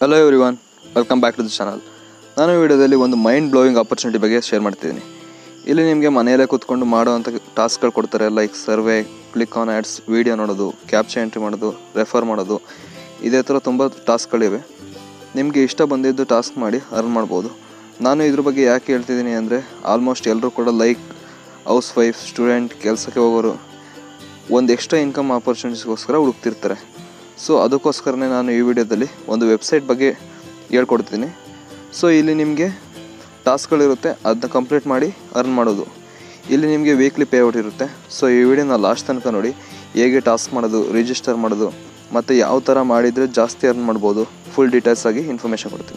hello everyone welcome back to the channel ನಾನು ಈ ವಿಡಿಯೋದಲ್ಲಿ ಒಂದು ಮೈಂಡ್ ಬ್ಲೋಯಿಂಗ್ ಆಪರ್ಚುನಿಟಿ ಬಗ್ಗೆ ಶೇರ್ ಮಾಡ್ತಿದ್ದೀನಿ ಇಲ್ಲಿ ನಿಮಗೆ ಮನೆಯಲ್ಲೇ ಕೂತ್ಕೊಂಡು ಮಾಡೋವಂಥ ಟಾಸ್ಕ್ಗಳು ಕೊಡ್ತಾರೆ like survey click on ads video ನೋಡೋದು ಕ್ಯಾಪ್ಚರ್ ಎಂಟ್ರಿ ಮಾಡೋದು ರೆಫರ್ ಮಾಡೋದು ಇದೇ ಥರ ತುಂಬ ಟಾಸ್ಕ್ಗಳಿವೆ ನಿಮಗೆ ಇಷ್ಟ ಬಂದಿದ್ದು ಟಾಸ್ಕ್ ಮಾಡಿ ಅರ್ನ್ ಮಾಡ್ಬೋದು ನಾನು ಇದ್ರ ಬಗ್ಗೆ ಯಾಕೆ ಹೇಳ್ತಿದ್ದೀನಿ ಅಂದರೆ ಆಲ್ಮೋಸ್ಟ್ ಎಲ್ಲರೂ ಕೂಡ ಲೈಕ್ ಹೌಸ್ ವೈಫ್ ಸ್ಟೂಡೆಂಟ್ ಕೆಲಸಕ್ಕೆ ಹೋಗೋರು ಒಂದು ಎಕ್ಸ್ಟ್ರಾ ಇನ್ಕಮ್ ಆಪರ್ಚುನಿಟೀಸ್ಗೋಸ್ಕರ ಹುಡುಕ್ತಿರ್ತಾರೆ ಸೊ ಅದಕ್ಕೋಸ್ಕರನೇ ನಾನು ಈ ವಿಡಿಯೋದಲ್ಲಿ ಒಂದು ವೆಬ್ಸೈಟ್ ಬಗ್ಗೆ ಹೇಳ್ಕೊಡ್ತೀನಿ ಸೊ ಇಲ್ಲಿ ನಿಮಗೆ ಟಾಸ್ಕ್ಗಳಿರುತ್ತೆ ಅದನ್ನ ಕಂಪ್ಲೀಟ್ ಮಾಡಿ ಅರ್ನ್ ಮಾಡೋದು ಇಲ್ಲಿ ನಿಮಗೆ ವೀಕ್ಲಿ ಪೇಔಟ್ ಇರುತ್ತೆ ಸೊ ಈ ವಿಡಿಯೋನ ಲಾಸ್ಟ್ ತನಕ ನೋಡಿ ಹೇಗೆ ಟಾಸ್ಕ್ ಮಾಡೋದು ರಿಜಿಸ್ಟರ್ ಮಾಡೋದು ಮತ್ತು ಯಾವ ಥರ ಮಾಡಿದರೆ ಜಾಸ್ತಿ ಅರ್ನ್ ಮಾಡ್ಬೋದು ಫುಲ್ ಡೀಟೇಲ್ಸ್ ಆಗಿ ಇನ್ಫಾರ್ಮೇಷನ್ ಕೊಡ್ತೀನಿ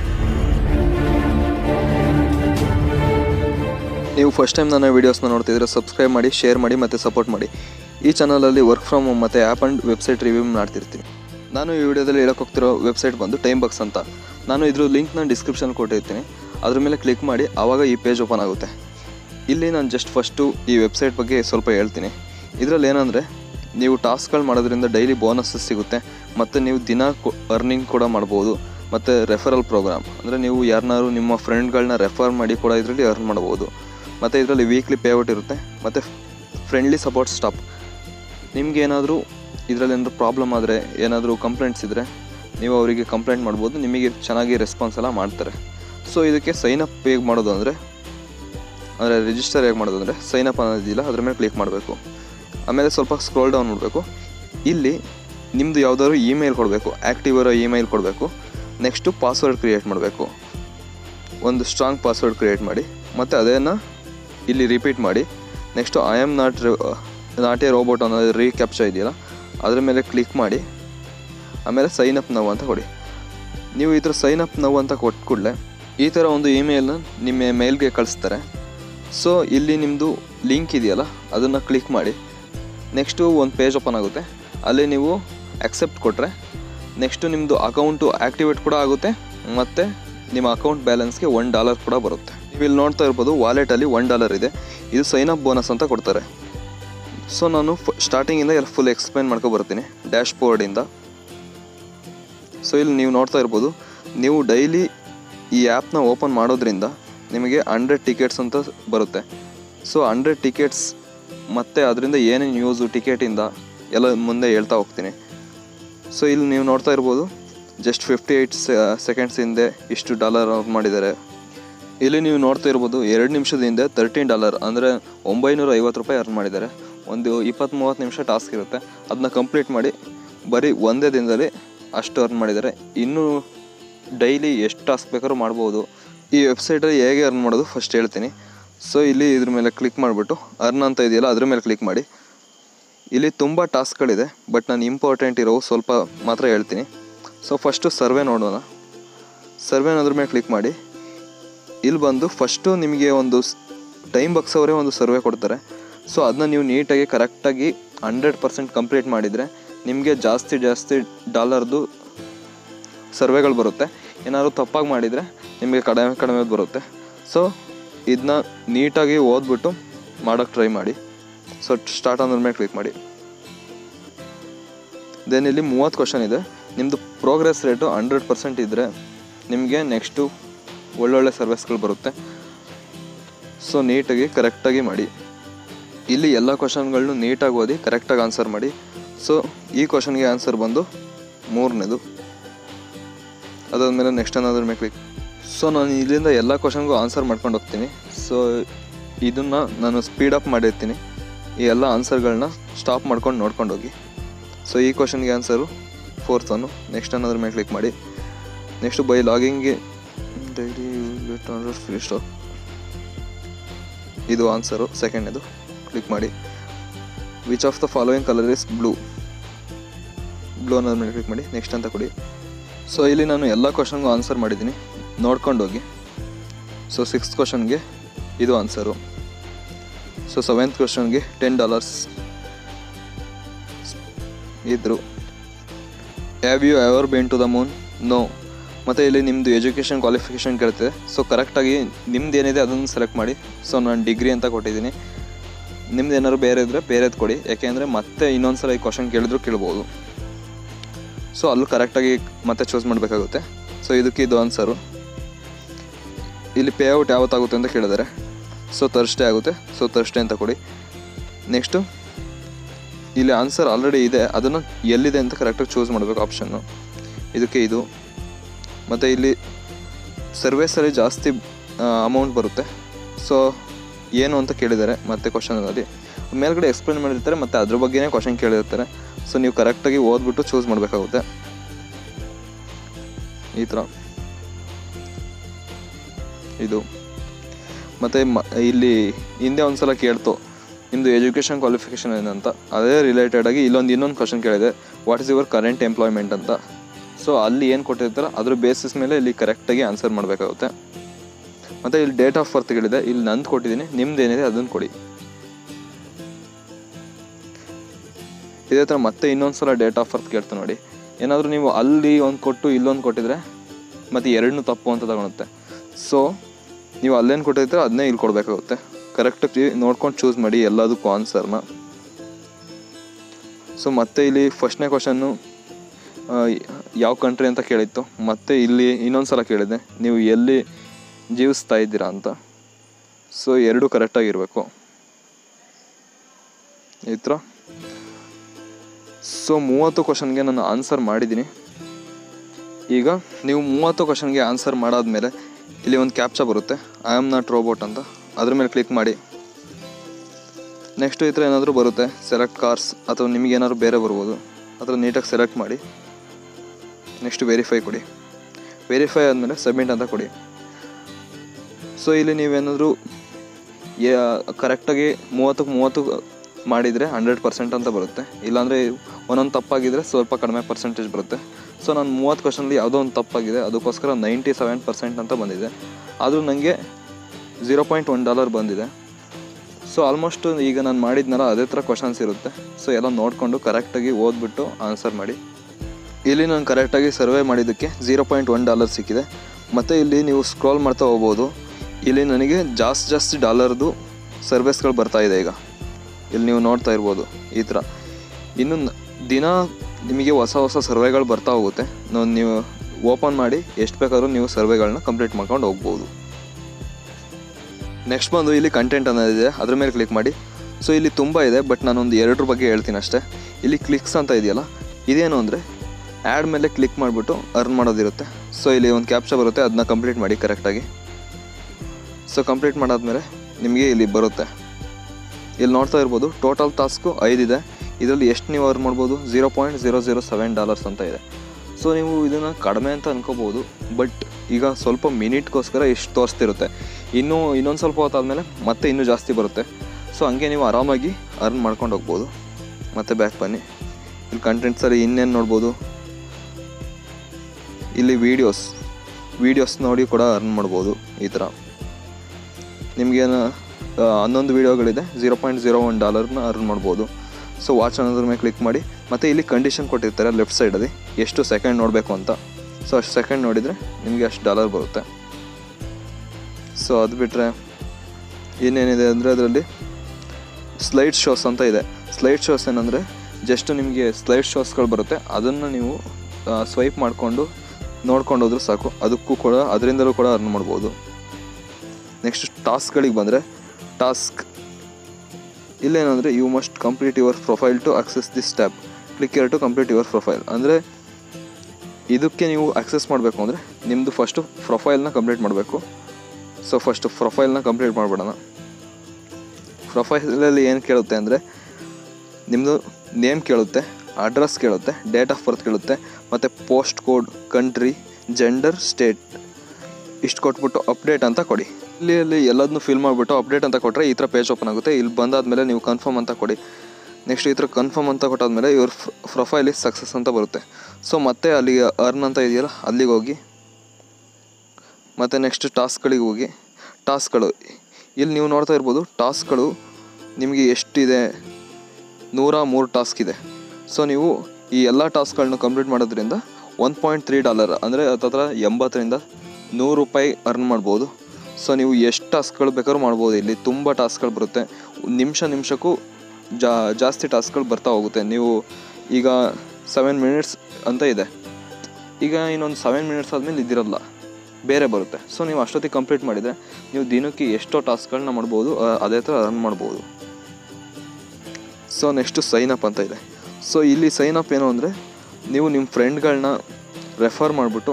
ನೀವು ಫಸ್ಟ್ ಟೈಮ್ ನನ್ನ ವೀಡಿಯೋಸ್ನ ನೋಡ್ತಿದ್ರೆ ಸಬ್ಸ್ಕ್ರೈಬ್ ಮಾಡಿ ಶೇರ್ ಮಾಡಿ ಮತ್ತು ಸಪೋರ್ಟ್ ಮಾಡಿ ಈ ಚಾನಲಲ್ಲಿ ವರ್ಕ್ ಫ್ರಮ್ ಹೋಮ್ ಮತ್ತು ಆ್ಯಪ್ ಆ್ಯಂಡ್ ವೆಬ್ಸೈಟ್ ರಿವ್ಯೂ ಮಾಡ್ತಿರ್ತೀನಿ ನಾನು ಈ ವಿಡಿಯೋದಲ್ಲಿ ಹೇಳಕ್ಕೆ ಹೋಗ್ತಿರೋ ವೆಬ್ಸೈಟ್ ಬಂದು ಟೈಮ್ ಬಕ್ಸ್ ಅಂತ ನಾನು ಇದ್ರ ಲಿಂಕ್ನ ಡಿಸ್ಕ್ರಿಪ್ಷನ್ ಕೊಟ್ಟಿರ್ತೀನಿ ಅದ್ರ ಮೇಲೆ ಕ್ಲಿಕ್ ಮಾಡಿ ಆವಾಗ ಈ ಪೇಜ್ ಓಪನ್ ಆಗುತ್ತೆ ಇಲ್ಲಿ ನಾನು ಜಸ್ಟ್ ಫಸ್ಟು ಈ ವೆಬ್ಸೈಟ್ ಬಗ್ಗೆ ಸ್ವಲ್ಪ ಹೇಳ್ತೀನಿ ಇದರಲ್ಲಿ ಏನಂದರೆ ನೀವು ಟಾಸ್ಕ್ಗಳು ಮಾಡೋದ್ರಿಂದ ಡೈಲಿ ಬೋನಸ್ಸಸ್ ಸಿಗುತ್ತೆ ಮತ್ತು ನೀವು ದಿನ ಅರ್ನಿಂಗ್ ಕೂಡ ಮಾಡ್ಬೋದು ಮತ್ತು ರೆಫರಲ್ ಪ್ರೋಗ್ರಾಮ್ ಅಂದರೆ ನೀವು ಯಾರನ್ನಾರು ನಿಮ್ಮ ಫ್ರೆಂಡ್ಗಳನ್ನ ರೆಫರ್ ಮಾಡಿ ಕೂಡ ಇದರಲ್ಲಿ ಅರ್ನ್ ಮಾಡ್ಬೋದು ಮತ್ತು ಇದರಲ್ಲಿ ವೀಕ್ಲಿ ಪೇಔಟ್ ಇರುತ್ತೆ ಮತ್ತು ಫ್ರೆಂಡ್ಲಿ ಸಪೋರ್ಟ್ ಸ್ಟಾಪ್ ನಿಮ್ಗೆ ಏನಾದರೂ ಇದರಲ್ಲಿ ಏನಾದರೂ ಪ್ರಾಬ್ಲಮ್ ಆದರೆ ಏನಾದರೂ ಕಂಪ್ಲೇಂಟ್ಸ್ ಇದ್ದರೆ ನೀವು ಅವರಿಗೆ ಕಂಪ್ಲೇಂಟ್ ಮಾಡ್ಬೋದು ನಿಮಗೆ ಚೆನ್ನಾಗಿ ರೆಸ್ಪಾನ್ಸ್ ಎಲ್ಲ ಮಾಡ್ತಾರೆ ಸೊ ಇದಕ್ಕೆ ಸೈನ್ ಅಪ್ ಹೇಗೆ ಮಾಡೋದು ಅಂದರೆ ಅಂದರೆ ರಿಜಿಸ್ಟರ್ ಹೇಗೆ ಮಾಡೋದು ಅಂದರೆ ಸೈನ್ ಅಪ್ ಅನ್ನೋದಿಲ್ಲ ಅದ್ರ ಮೇಲೆ ಕ್ಲಿಕ್ ಮಾಡಬೇಕು ಆಮೇಲೆ ಸ್ವಲ್ಪ ಸ್ಕ್ರೋಲ್ ಡೌನ್ ಮಾಡಬೇಕು ಇಲ್ಲಿ ನಿಮ್ಮದು ಯಾವುದಾದ್ರು ಇಮೇಲ್ ಕೊಡಬೇಕು ಆ್ಯಕ್ಟಿವ್ ಇರೋ ಇಮೇಲ್ ಕೊಡಬೇಕು ನೆಕ್ಸ್ಟು ಪಾಸ್ವರ್ಡ್ ಕ್ರಿಯೇಟ್ ಮಾಡಬೇಕು ಒಂದು ಸ್ಟ್ರಾಂಗ್ ಪಾಸ್ವರ್ಡ್ ಕ್ರಿಯೇಟ್ ಮಾಡಿ ಮತ್ತು ಅದನ್ನು ಇಲ್ಲಿ ರಿಪೀಟ್ ಮಾಡಿ next I am not not a robot ಅನ್ನೋದು ರೀಕ್ಯಾಪ್ಚರ್ ಇದೆಯಲ್ಲ ಅದ್ರ ಮೇಲೆ ಕ್ಲಿಕ್ ಮಾಡಿ ಆಮೇಲೆ ಸೈನ್ ಅಪ್ ನಾವು ಅಂತ ಕೊಡಿ ನೀವು ಈ ಥರ ಸೈನ್ ಅಪ್ ನಾವು ಅಂತ ಕೊಟ್ಟ ಕೂಡಲೇ ಈ ಥರ ಒಂದು ಇಮೇಲ್ನ ನಿಮ್ಮ ಮೇಲ್ಗೆ ಕಳಿಸ್ತಾರೆ ಸೊ ಇಲ್ಲಿ ನಿಮ್ಮದು ಲಿಂಕ್ ಇದೆಯಲ್ಲ ಅದನ್ನು ಕ್ಲಿಕ್ ಮಾಡಿ ನೆಕ್ಸ್ಟು ಒಂದು ಪೇಜ್ ಓಪನ್ ಆಗುತ್ತೆ ಅಲ್ಲಿ ನೀವು ಆಕ್ಸೆಪ್ಟ್ ಕೊಟ್ಟರೆ ನೆಕ್ಸ್ಟು ನಿಮ್ಮದು ಅಕೌಂಟು ಆ್ಯಕ್ಟಿವೇಟ್ ಕೂಡ ಆಗುತ್ತೆ ಮತ್ತು ನಿಮ್ಮ ಅಕೌಂಟ್ ಬ್ಯಾಲೆನ್ಸ್ಗೆ ಒನ್ ಡಾಲರ್ ಕೂಡ ಬರುತ್ತೆ ನೀವು ಇಲ್ಲಿ ನೋಡ್ತಾ ಇರ್ಬೋದು ವಾಲೆಟಲ್ಲಿ ಒನ್ ಡಾಲರ್ ಇದೆ ಇದು ಸೈನ್ ಅಪ್ ಬೋನಸ್ ಅಂತ ಕೊಡ್ತಾರೆ ಸೊ ನಾನು ಫ ಸ್ಟಾರ್ಟಿಂಗಿಂದ ಎಲ್ಲ ಫುಲ್ ಎಕ್ಸ್ಪ್ಲೈನ್ ಮಾಡ್ಕೊ ಬರ್ತೀನಿ ಡ್ಯಾಶ್ ಬೋರ್ಡಿಂದ ಸೊ ಇಲ್ಲಿ ನೀವು ನೋಡ್ತಾ ಇರ್ಬೋದು ನೀವು ಡೈಲಿ ಈ ಆ್ಯಪ್ನ ಓಪನ್ ಮಾಡೋದ್ರಿಂದ ನಿಮಗೆ ಹಂಡ್ರೆಡ್ ಟಿಕೆಟ್ಸ್ ಅಂತ ಬರುತ್ತೆ ಸೊ ಹಂಡ್ರೆಡ್ ಟಿಕೆಟ್ಸ್ ಮತ್ತು ಅದರಿಂದ ಏನೇನು ಯೂಸು ಟಿಕೆಟಿಂದ ಎಲ್ಲ ಮುಂದೆ ಹೇಳ್ತಾ ಹೋಗ್ತೀನಿ ಸೊ ಇಲ್ಲಿ ನೀವು ನೋಡ್ತಾ ಇರ್ಬೋದು ಜಸ್ಟ್ ಫಿಫ್ಟಿ ಏಯ್ಟ್ ಸೆಕೆಂಡ್ಸ್ ಹಿಂದೆ ಇಷ್ಟು ಡಾಲರ್ ಅರ್ನ್ ಮಾಡಿದ್ದಾರೆ ಇಲ್ಲಿ ನೀವು ನೋಡ್ತಾ ಇರ್ಬೋದು ಎರಡು ನಿಮಿಷದ ಹಿಂದೆ ತರ್ಟೀನ್ ಡಾಲರ್ ಅಂದರೆ ಒಂಬೈನೂರ ಐವತ್ತು ರೂಪಾಯಿ ಅರ್ನ್ ಮಾಡಿದ್ದಾರೆ ಒಂದು ಇಪ್ಪತ್ತು ಮೂವತ್ತು ನಿಮಿಷ ಟಾಸ್ಕ್ ಇರುತ್ತೆ ಅದನ್ನ ಕಂಪ್ಲೀಟ್ ಮಾಡಿ ಬರೀ ಒಂದೇ ದಿನದಲ್ಲಿ ಅಷ್ಟು ಅರ್ನ್ ಮಾಡಿದ್ದಾರೆ ಇನ್ನೂ ಡೈಲಿ ಎಷ್ಟು ಟಾಸ್ಕ್ ಬೇಕಾದ್ರೂ ಮಾಡ್ಬೋದು ಈ ವೆಬ್ಸೈಟಲ್ಲಿ ಹೇಗೆ ಅರ್ನ್ ಮಾಡೋದು ಫಸ್ಟ್ ಹೇಳ್ತೀನಿ ಸೊ ಇಲ್ಲಿ ಇದ್ರ ಮೇಲೆ ಕ್ಲಿಕ್ ಮಾಡಿಬಿಟ್ಟು ಅರ್ನ್ ಅಂತ ಇದೆಯಲ್ಲ ಅದ್ರ ಮೇಲೆ ಕ್ಲಿಕ್ ಮಾಡಿ ಇಲ್ಲಿ ತುಂಬ ಟಾಸ್ಕ್ಗಳಿದೆ ಬಟ್ ನಾನು ಇಂಪಾರ್ಟೆಂಟ್ ಇರೋ ಸ್ವಲ್ಪ ಮಾತ್ರ ಹೇಳ್ತೀನಿ ಸೊ ಫಸ್ಟು ಸರ್ವೆ ನೋಡೋಣ ಸರ್ವೆ ಅನ್ನೋದ್ರ ಮೇಲೆ ಕ್ಲಿಕ್ ಮಾಡಿ ಇಲ್ಲಿ ಬಂದು ಫಸ್ಟು ನಿಮಗೆ ಒಂದು ಟೈಮ್ ಬಕ್ಸ್ ಅವರೇ ಒಂದು ಸರ್ವೆ ಕೊಡ್ತಾರೆ ಸೊ ಅದನ್ನ ನೀವು ನೀಟಾಗಿ ಕರೆಕ್ಟಾಗಿ ಹಂಡ್ರೆಡ್ ಪರ್ಸೆಂಟ್ ಕಂಪ್ಲೀಟ್ ಮಾಡಿದರೆ ನಿಮಗೆ ಜಾಸ್ತಿ ಜಾಸ್ತಿ ಡಾಲರ್ದು ಸರ್ವೆಗಳು ಬರುತ್ತೆ ಏನಾದರೂ ತಪ್ಪಾಗಿ ಮಾಡಿದರೆ ನಿಮಗೆ ಕಡಿಮೆ ಕಡಿಮೆ ಬರುತ್ತೆ ಸೊ ಇದನ್ನ ನೀಟಾಗಿ ಓದ್ಬಿಟ್ಟು ಮಾಡೋಕ್ಕೆ ಟ್ರೈ ಮಾಡಿ ಸೊ ಸ್ಟಾರ್ಟ್ ಅನ್ನೋದ್ರ ಮೇಲೆ ಕ್ಲಿಕ್ ಮಾಡಿ ದೆನ್ ಇಲ್ಲಿ ಮೂವತ್ತು ಕ್ವಶನ್ ಇದೆ ನಿಮ್ಮದು ಪ್ರೋಗ್ರೆಸ್ ರೇಟು ಹಂಡ್ರೆಡ್ ಪರ್ಸೆಂಟ್ ಇದ್ದರೆ ನಿಮಗೆ ನೆಕ್ಸ್ಟು ಒಳ್ಳೊಳ್ಳೆ ಸರ್ವಿಸ್ಗಳು ಬರುತ್ತೆ ಸೊ ನೀಟಾಗಿ ಕರೆಕ್ಟಾಗಿ ಮಾಡಿ ಇಲ್ಲಿ ಎಲ್ಲ ಕ್ವಶನ್ಗಳನ್ನೂ ನೀಟಾಗಿ ಓದಿ ಕರೆಕ್ಟಾಗಿ ಆನ್ಸರ್ ಮಾಡಿ ಸೊ ಈ ಕ್ವಶನ್ಗೆ ಆನ್ಸರ್ ಬಂದು ಮೂರನೇದು ಅದಾದಮೇಲೆ ನೆಕ್ಸ್ಟ್ ಅನ್ನೋದ್ರ ಮೇಲೆ ಕ್ಲಿಕ್ ಸೊ ನಾನು ಇಲ್ಲಿಂದ ಎಲ್ಲ ಕ್ವಶನ್ಗೂ ಆನ್ಸರ್ ಮಾಡ್ಕೊಂಡು ಹೋಗ್ತೀನಿ ಸೊ ಇದನ್ನು ನಾನು ಸ್ಪೀಡಪ್ ಮಾಡಿರ್ತೀನಿ ಈ ಎಲ್ಲ ಆನ್ಸರ್ಗಳನ್ನ ಸ್ಟಾಪ್ ಮಾಡ್ಕೊಂಡು ನೋಡ್ಕೊಂಡು ಹೋಗಿ ಸೊ ಈ ಕ್ವಶನ್ಗೆ ಆನ್ಸರು ಫೋರ್ತ್ ಒನ್ನು ನೆಕ್ಸ್ಟ್ ಅನ್ನೋದ್ರ ಮೇಲೆ ಕ್ಲಿಕ್ ಮಾಡಿ ನೆಕ್ಸ್ಟು ಬೈ ಲಾಗಿಂಗ್ಗೆ daily get hundred free stock ಇದು ಆನ್ಸರು ಸೆಕೆಂಡ್ನೇದು ಕ್ಲಿಕ್ ಮಾಡಿ which of the following colour is blue blue ಅನ್ನೋದ್ರ ಮೇಲೆ ಕ್ಲಿಕ್ ಮಾಡಿ ನೆಕ್ಸ್ಟ್ ಅಂತ ಕೊಡಿ ಸೊ ಇಲ್ಲಿ ನಾನು ಎಲ್ಲ ಕ್ವಶನ್ಗೂ ಆನ್ಸರ್ ಮಾಡಿದ್ದೀನಿ ನೋಡ್ಕೊಂಡು ಹೋಗಿ ಸೊ ಸಿಕ್ಸ್ತ್ ಕ್ವಶನ್ಗೆ ಇದು ಆನ್ಸರು ಸೊ ಸೆವೆಂತ್ ಕ್ವಶನ್ಗೆ ಟೆನ್ ಡಾಲರ್ಸ್ ಇದ್ರು have you ever been to the moon no ಮತ್ತು ಇಲ್ಲಿ ನಿಮ್ಮದು ಎಜುಕೇಷನ್ ಕ್ವಾಲಿಫಿಕೇಷನ್ ಕೇಳ್ತಿದೆ ಸೊ ಕರೆಕ್ಟಾಗಿ ನಿಮ್ದು ಏನಿದೆ ಅದನ್ನು ಸೆಲೆಕ್ಟ್ ಮಾಡಿ ಸೊ ನಾನು ಡಿಗ್ರಿ ಅಂತ ಕೊಟ್ಟಿದ್ದೀನಿ ನಿಮ್ದು ಏನಾದ್ರು ಬೇರೆ ಇದ್ದರೆ ಬೇರೆದು ಕೊಡಿ ಯಾಕೆಂದರೆ ಮತ್ತೆ ಇನ್ನೊಂದು ಸಲ ಈ ಕ್ವಶನ್ ಕೇಳಿದ್ರು ಕೇಳ್ಬೋದು ಸೊ ಅಲ್ಲೂ ಕರೆಕ್ಟಾಗಿ ಮತ್ತೆ ಚೂಸ್ ಮಾಡಬೇಕಾಗುತ್ತೆ ಸೊ ಇದಕ್ಕೆ ಇದು ಆನ್ಸರು ಇಲ್ಲಿ ಪೇ ಔಟ್ ಯಾವತ್ತಾಗುತ್ತೆ ಅಂತ ಕೇಳಿದ್ದಾರೆ ಸೊ ತರ್ಸ್ಡೇ ಆಗುತ್ತೆ ಸೊ ತರ್ಸ್ಡೇ ಅಂತ ಕೊಡಿ ನೆಕ್ಸ್ಟು ಇಲ್ಲಿ ಆನ್ಸರ್ ಆಲ್ರೆಡಿ ಇದೆ ಅದನ್ನು ಎಲ್ಲಿದೆ ಅಂತ ಕರೆಕ್ಟಾಗಿ ಚೂಸ್ ಮಾಡಬೇಕು ಆಪ್ಷನ್ನು ಇದಕ್ಕೆ ಇದು ಮತ್ತು ಇಲ್ಲಿ ಸರ್ವೇಸಲ್ಲಿ ಜಾಸ್ತಿ ಅಮೌಂಟ್ ಬರುತ್ತೆ ಸೊ ಏನು ಅಂತ ಕೇಳಿದ್ದಾರೆ ಮತ್ತೆ ಕ್ವಶನಲ್ಲಿ ಮೇಲ್ಗಡೆ ಎಕ್ಸ್ಪ್ಲೇನ್ ಮಾಡಿರ್ತಾರೆ ಮತ್ತು ಅದ್ರ ಬಗ್ಗೆನೇ ಕ್ವಶನ್ ಕೇಳಿರ್ತಾರೆ ಸೊ ನೀವು ಕರೆಕ್ಟಾಗಿ ಓದ್ಬಿಟ್ಟು ಚೂಸ್ ಮಾಡಬೇಕಾಗುತ್ತೆ ಈ ಥರ ಇದು ಮತ್ತು ಮ ಇಲ್ಲಿ ಹಿಂದೆ ಒಂದು ಸಲ ಕೇಳ್ತು ನಿಮ್ಮದು ಎಜುಕೇಷನ್ ಕ್ವಾಲಿಫಿಕೇಷನ್ ಏನಂತ ಅದೇ ರಿಲೇಟೆಡ್ ಆಗಿ ಇಲ್ಲೊಂದು ಇನ್ನೊಂದು ಕ್ವಶನ್ ಕೇಳಿದೆ what is your current employment ಅಂತ ಸೊ ಅಲ್ಲಿ ಏನು ಕೊಟ್ಟಿರ್ತಾರೋ ಅದ್ರ ಬೇಸಿಸ್ ಮೇಲೆ ಇಲ್ಲಿ ಕರೆಕ್ಟಾಗಿ ಆನ್ಸರ್ ಮಾಡಬೇಕಾಗುತ್ತೆ ಮತ್ತು ಇಲ್ಲಿ ಡೇಟ್ ಆಫ್ ಬರ್ತ್ ಕೇಳಿದೆ ಇಲ್ಲಿ ನಂದು ಕೊಟ್ಟಿದ್ದೀನಿ ನಿಮ್ದು ಏನಿದೆ ಅದನ್ನು ಕೊಡಿ ಇದೇ ಥರ ಮತ್ತೆ ಇನ್ನೊಂದು ಸಲ ಡೇಟ್ ಆಫ್ ಬರ್ತ್ ಕೇಳ್ತಾ ನೋಡಿ ಏನಾದರೂ ನೀವು ಅಲ್ಲಿ ಒಂದು ಕೊಟ್ಟು ಇಲ್ಲೊಂದು ಕೊಟ್ಟಿದ್ರೆ ಮತ್ತು ಎರಡನ್ನೂ ತಪ್ಪು ಅಂತ ತಗೊಳುತ್ತೆ ಸೊ ನೀವು ಅಲ್ಲೇನು ಕೊಟ್ಟಿರ್ತೀರೋ ಅದನ್ನೇ ಇಲ್ಲಿ ಕೊಡಬೇಕಾಗುತ್ತೆ ಕರೆಕ್ಟಾಗಿ ನೋಡ್ಕೊಂಡು ಚೂಸ್ ಮಾಡಿ ಎಲ್ಲದಕ್ಕೂ ಆನ್ಸರ್ನ ಸೊ ಮತ್ತೆ ಇಲ್ಲಿ ಫಸ್ಟ್ನೇ ಕ್ವಶನ್ನು ಯಾವ ಕಂಟ್ರಿ ಅಂತ ಕೇಳಿತ್ತು ಮತ್ತೆ ಇಲ್ಲಿ ಇನ್ನೊಂದು ಸಲ ಕೇಳಿದೆ ನೀವು ಎಲ್ಲಿ ಜೀವಿಸ್ತಾ ಇದ್ದೀರಾ ಅಂತ ಸೊ ಎರಡು ಕರೆಕ್ಟಾಗಿರಬೇಕು ಈ ಥರ ಸೊ ಮೂವತ್ತು ಕ್ವಶನ್ಗೆ ನಾನು ಆನ್ಸರ್ ಮಾಡಿದ್ದೀನಿ ಈಗ ನೀವು ಮೂವತ್ತು ಕ್ವಶನ್ಗೆ ಆನ್ಸರ್ ಮಾಡಾದ್ಮೇಲೆ ಇಲ್ಲಿ ಒಂದು ಕ್ಯಾಪ್ಚಾ ಬರುತ್ತೆ ಐ ಆಮ್ ನಾಟ್ ರೋಬೋಟ್ ಅಂತ ಅದ್ರ ಮೇಲೆ ಕ್ಲಿಕ್ ಮಾಡಿ ನೆಕ್ಸ್ಟ್ ಈ ಥರ ಏನಾದರೂ ಬರುತ್ತೆ ಸೆಲೆಕ್ಟ್ ಕಾರ್ಸ್ ಅಥವಾ ನಿಮಗೆ ಏನಾದ್ರು ಬೇರೆ ಬರ್ಬೋದು ಅಥವಾ ನೀಟಾಗಿ ಸೆಲೆಕ್ಟ್ ಮಾಡಿ ನೆಕ್ಸ್ಟ್ ವೆರಿಫೈ ಕೊಡಿ ವೆರಿಫೈ ಆದಮೇಲೆ ಸಬ್ಮಿಟ್ ಅಂತ ಕೊಡಿ ಸೊ ಇಲ್ಲಿ ನೀವೇನಾದರೂ ಕರೆಕ್ಟಾಗಿ ಮೂವತ್ತಕ್ಕೆ ಮೂವತ್ತು ಮಾಡಿದರೆ ಹಂಡ್ರೆಡ್ ಪರ್ಸೆಂಟ್ ಅಂತ ಬರುತ್ತೆ ಇಲ್ಲಾಂದರೆ ಒಂದೊಂದು ತಪ್ಪಾಗಿದ್ದರೆ ಸ್ವಲ್ಪ ಕಡಿಮೆ ಪರ್ಸೆಂಟೇಜ್ ಬರುತ್ತೆ ಸೊ ನಾನು ಮೂವತ್ತು ಕ್ವಶನಲ್ಲಿ ಯಾವುದೋ ಒಂದು ತಪ್ಪಾಗಿದೆ ಅದಕ್ಕೋಸ್ಕರ ನೈಂಟಿ ಸೆವೆನ್ ಪರ್ಸೆಂಟ್ ಅಂತ ಬಂದಿದೆ ಆದರೂ ನನಗೆ ಝೀರೋ ಪಾಯಿಂಟ್ ಒನ್ ಡಾಲರ್ ಬಂದಿದೆ ಸೊ ಆಲ್ಮೋಸ್ಟ್ ಈಗ ನಾನು ಮಾಡಿದ್ನಲ್ಲ ಅದೇ ಥರ ಕ್ವಶನ್ಸ್ ಇರುತ್ತೆ ಸೊ ಎಲ್ಲ ನೋಡಿಕೊಂಡು ಕರೆಕ್ಟಾಗಿ ಓದ್ಬಿಟ್ಟು ಆನ್ಸರ್ ಮಾಡಿ ಇಲ್ಲಿ ನಾನು ಕರೆಕ್ಟಾಗಿ ಸರ್ವೆ ಮಾಡಿದ್ದಕ್ಕೆ ಝೀರೋ ಪಾಯಿಂಟ್ ಒನ್ ಡಾಲರ್ ಸಿಕ್ಕಿದೆ ಮತ್ತು ಇಲ್ಲಿ ನೀವು ಸ್ಕ್ರೋಲ್ ಮಾಡ್ತಾ ಹೋಗ್ಬೋದು ಇಲ್ಲಿ ನನಗೆ ಜಾಸ್ತಿ ಜಾಸ್ತಿ ಡಾಲರ್ದು ಸರ್ವಿಸ್ಗಳು ಬರ್ತಾ ಇದೆ ಈಗ ಇಲ್ಲಿ ನೀವು ನೋಡ್ತಾ ಇರ್ಬೋದು ಈ ಥರ ಇನ್ನು ನ- ದಿನ ನಿಮಗೆ ಹೊಸ ಹೊಸ ಸರ್ವೆಗಳು ಬರ್ತಾ ಹೋಗುತ್ತೆ ನಾವು ನೀವು ಓಪನ್ ಮಾಡಿ ಎಷ್ಟು ಬೇಕಾದರೂ ನೀವು ಸರ್ವೆಗಳನ್ನ ಕಂಪ್ಲೀಟ್ ಮಾಡ್ಕೊಂಡು ಹೋಗ್ಬೋದು ನೆಕ್ಸ್ಟ್ ಬಂದು ಇಲ್ಲಿ ಕಂಟೆಂಟ್ ಅನ್ನೋದಿದೆ ಅದ್ರ ಮೇಲೆ ಕ್ಲಿಕ್ ಮಾಡಿ ಸೊ ಇಲ್ಲಿ ತುಂಬ ಇದೆ ಬಟ್ ನಾನೊಂದು ಎರಡರ ಬಗ್ಗೆ ಹೇಳ್ತೀನಿ ಅಷ್ಟೇ ಇಲ್ಲಿ ಕ್ಲಿಕ್ಸ್ ಅಂತ ಇದೆಯಲ್ಲ ಇದೇನು ಅಂದರೆ ಆ್ಯಡ್ ಮೇಲೆ ಕ್ಲಿಕ್ ಮಾಡಿಬಿಟ್ಟು ಅರ್ನ್ ಮಾಡೋದಿರುತ್ತೆ ಸೊ ಇಲ್ಲಿ ಒಂದು ಕ್ಯಾಪ್ಚಾ ಬರುತ್ತೆ ಅದನ್ನ ಕಂಪ್ಲೀಟ್ ಮಾಡಿ ಕರೆಕ್ಟಾಗಿ ಸೊ ಕಂಪ್ಲೀಟ್ ಮಾಡಾದ್ಮೇಲೆ ನಿಮಗೆ ಇಲ್ಲಿ ಬರುತ್ತೆ ಇಲ್ಲಿ ನೋಡ್ತಾ ಇರ್ಬೋದು ಟೋಟಲ್ ಟಾಸ್ಕು ಐದಿದೆ ಇದರಲ್ಲಿ ಎಷ್ಟು ನೀವು ಅರ್ನ್ ಮಾಡ್ಬೋದು zero point zero zero seven dollars ಅಂತ ಇದೆ ಸೊ ನೀವು ಇದನ್ನು ಕಡಿಮೆ ಅಂತ ಅನ್ಕೋಬೋದು ಬಟ್ ಈಗ ಸ್ವಲ್ಪ ಮಿನಿಟ್ಗೋಸ್ಕರ ಇಷ್ಟು ತೋರಿಸ್ತಿರುತ್ತೆ ಇನ್ನೂ ಇನ್ನೊಂದು ಸ್ವಲ್ಪ ಹೊತ್ತಾದ್ಮೇಲೆ ಮತ್ತೆ ಇನ್ನೂ ಜಾಸ್ತಿ ಬರುತ್ತೆ ಸೊ ಹಂಗೆ ನೀವು ಆರಾಮಾಗಿ ಅರ್ನ್ ಮಾಡ್ಕೊಂಡು ಹೋಗ್ಬೋದು ಮತ್ತೆ ಬ್ಯಾಕ್ ಬನ್ನಿ ಇಲ್ಲಿ ಕಂಟೆಂಟ್ಸಲ್ಲಿ ಇನ್ನೇನು ನೋಡ್ಬೋದು ಇಲ್ಲಿ ವೀಡಿಯೋಸ್ ವೀಡಿಯೋಸ್ ನೋಡಿ ಕೂಡ ಅರ್ನ್ ಮಾಡ್ಬೋದು ಈ ಥರ ನಿಮಗೇನು ಹನ್ನೊಂದು ವೀಡಿಯೋಗಳಿದೆ ಝೀರೋ ಪಾಯಿಂಟ್ ಝೀರೋ ಒನ್ ಡಾಲರ್ನ ಅರ್ನ್ ಮಾಡ್ಬೋದು ಸೊ ವಾಚ್ ಅನ್ನೋದ್ರ ಮೇಲೆ ಕ್ಲಿಕ್ ಮಾಡಿ ಮತ್ತು ಇಲ್ಲಿ ಕಂಡೀಷನ್ ಕೊಟ್ಟಿರ್ತಾರೆ ಲೆಫ್ಟ್ ಸೈಡಲ್ಲಿ ಎಷ್ಟು ಸೆಕೆಂಡ್ ನೋಡಬೇಕು ಅಂತ ಸೊ ಅಷ್ಟು ಸೆಕೆಂಡ್ ನೋಡಿದರೆ ನಿಮಗೆ ಅಷ್ಟು ಡಾಲರ್ ಬರುತ್ತೆ ಸೊ ಅದು ಬಿಟ್ಟರೆ ಇನ್ನೇನಿದೆ ಅಂದರೆ ಅದರಲ್ಲಿ ಸ್ಲೈಡ್ ಶೋಸ್ ಅಂತ ಇದೆ ಸ್ಲೈಡ್ ಶೋಸ್ ಏನಂದರೆ ಜಸ್ಟ್ ನಿಮಗೆ ಸ್ಲೈಡ್ ಶೋಸ್ಗಳು ಬರುತ್ತೆ ಅದನ್ನು ನೀವು ಸ್ವೈಪ್ ಮಾಡಿಕೊಂಡು ನೋಡ್ಕೊಂಡು ಹೋದ್ರೆ ಸಾಕು ಅದಕ್ಕೂ ಕೂಡ ಅದರಿಂದಲೂ ಕೂಡ ಅರ್ನ್ ಮಾಡ್ಬೋದು ನೆಕ್ಸ್ಟ್ ಟಾಸ್ಕ್ಗಳಿಗೆ ಬಂದರೆ ಟಾಸ್ಕ್ ಇಲ್ಲೇನಂದರೆ you must complete your profile to access this tab click here to complete your profile ಅಂದರೆ ಇದಕ್ಕೆ ನೀವು ಅಕ್ಸೆಸ್ ಮಾಡಬೇಕು ಅಂದರೆ ನಿಮ್ಮದು ಫಸ್ಟು ಪ್ರೊಫೈಲ್ನ ಕಂಪ್ಲೀಟ್ ಮಾಡಬೇಕು ಸೊ ಫಸ್ಟು ಪ್ರೊಫೈಲ್ನ ಕಂಪ್ಲೀಟ್ ಮಾಡಿಬಿಡೋಣ ಪ್ರೊಫೈಲಲ್ಲಿ ಏನು ಕೇಳುತ್ತೆ ಅಂದರೆ ನಿಮ್ಮದು ನೇಮ್ ಕೇಳುತ್ತೆ ಅಡ್ರೆಸ್ ಕೇಳುತ್ತೆ ಡೇಟ್ ಆಫ್ ಬರ್ತ್ ಕೇಳುತ್ತೆ ಮತ್ತು post code country gender state ಇಷ್ಟು ಕೊಟ್ಬಿಟ್ಟು ಅಪ್ಡೇಟ್ ಅಂತ ಕೊಡಿ ಇಲ್ಲಿ ಅಲ್ಲಿ ಎಲ್ಲದನ್ನೂ ಫಿಲ್ ಮಾಡಿಬಿಟ್ಟು ಅಪ್ಡೇಟ್ ಅಂತ ಕೊಟ್ಟರೆ ಈ ಥರ ಪೇಜ್ ಓಪನ್ ಆಗುತ್ತೆ ಇಲ್ಲಿ ಬಂದಾದಮೇಲೆ ನೀವು ಕನ್ಫರ್ಮ್ ಅಂತ ಕೊಡಿ ನೆಕ್ಸ್ಟ್ ಈ ಥರ ಕನ್ಫರ್ಮ್ ಅಂತ ಕೊಟ್ಟಾದ್ಮೇಲೆ ಇವ್ರ ಪ್ರೊಫೈಲ್ ಇಸ್ ಸಕ್ಸಸ್ ಅಂತ ಬರುತ್ತೆ ಸೊ ಮತ್ತೆ ಅಲ್ಲಿಗೆ ಅರ್ನ್ ಅಂತ ಇದೆಯಲ್ಲ ಅಲ್ಲಿಗೆ ಹೋಗಿ ಮತ್ತು ನೆಕ್ಸ್ಟ್ ಟಾಸ್ಕ್ಗಳಿಗೆ ಹೋಗಿ ಟಾಸ್ಕ್ಗಳು ಇಲ್ಲಿ ನೀವು ನೋಡ್ತಾ ಇರ್ಬೋದು ಟಾಸ್ಕ್ಗಳು ನಿಮಗೆ ಎಷ್ಟಿದೆ ನೂರ ಮೂರು ಟಾಸ್ಕ್ ಇದೆ ಸೊ ನೀವು ಈ ಎಲ್ಲ ಟಾಸ್ಕ್ಗಳನ್ನ ಕಂಪ್ಲೀಟ್ ಮಾಡೋದ್ರಿಂದ ಒನ್ ಪಾಯಿಂಟ್ ತ್ರೀ ಡಾಲರ್ ಅಂದರೆ ಹತ್ತತ್ರ ಎಂಬತ್ತರಿಂದ ನೂರು ರೂಪಾಯಿ ಅರ್ನ್ ಮಾಡ್ಬೋದು ಸೊ ನೀವು ಎಷ್ಟು ಟಾಸ್ಕ್ಗಳು ಬೇಕಾದ್ರೂ ಮಾಡ್ಬೋದು ಇಲ್ಲಿ ತುಂಬ ಟಾಸ್ಕ್ಗಳು ಬರುತ್ತೆ ನಿಮಿಷ ನಿಮಿಷಕ್ಕೂ ಜಾ ಜಾಸ್ತಿ ಟಾಸ್ಕ್ಗಳು ಬರ್ತಾ ಹೋಗುತ್ತೆ ನೀವು ಈಗ ಸೆವೆನ್ ಮಿನಿಟ್ಸ್ ಅಂತ ಇದೆ ಈಗ ಇನ್ನೊಂದು ಸೆವೆನ್ ಮಿನಿಟ್ಸ್ ಆದಮೇಲೆ ಇದಿರಲ್ಲ ಬೇರೆ ಬರುತ್ತೆ ಸೊ ನೀವು ಅಷ್ಟೊತ್ತಿಗೆ ಕಂಪ್ಲೀಟ್ ಮಾಡಿದರೆ ನೀವು ದಿನಕ್ಕೆ ಎಷ್ಟೋ ಟಾಸ್ಕ್ಗಳನ್ನ ಮಾಡ್ಬೋದು ಆ, ಅದೇ ಥರ ರನ್ ಮಾಡ್ಬೋದು ಸೊ ನೆಕ್ಸ್ಟು ಸೈನ್ ಅಪ್ ಅಂತ ಇದೆ ಸೊ ಇಲ್ಲಿ ಸೈನ್ ಅಪ್ ಏನು ಅಂದರೆ ನೀವು ನಿಮ್ಮ ಫ್ರೆಂಡ್ಗಳನ್ನ ರೆಫರ್ ಮಾಡಿಬಿಟ್ಟು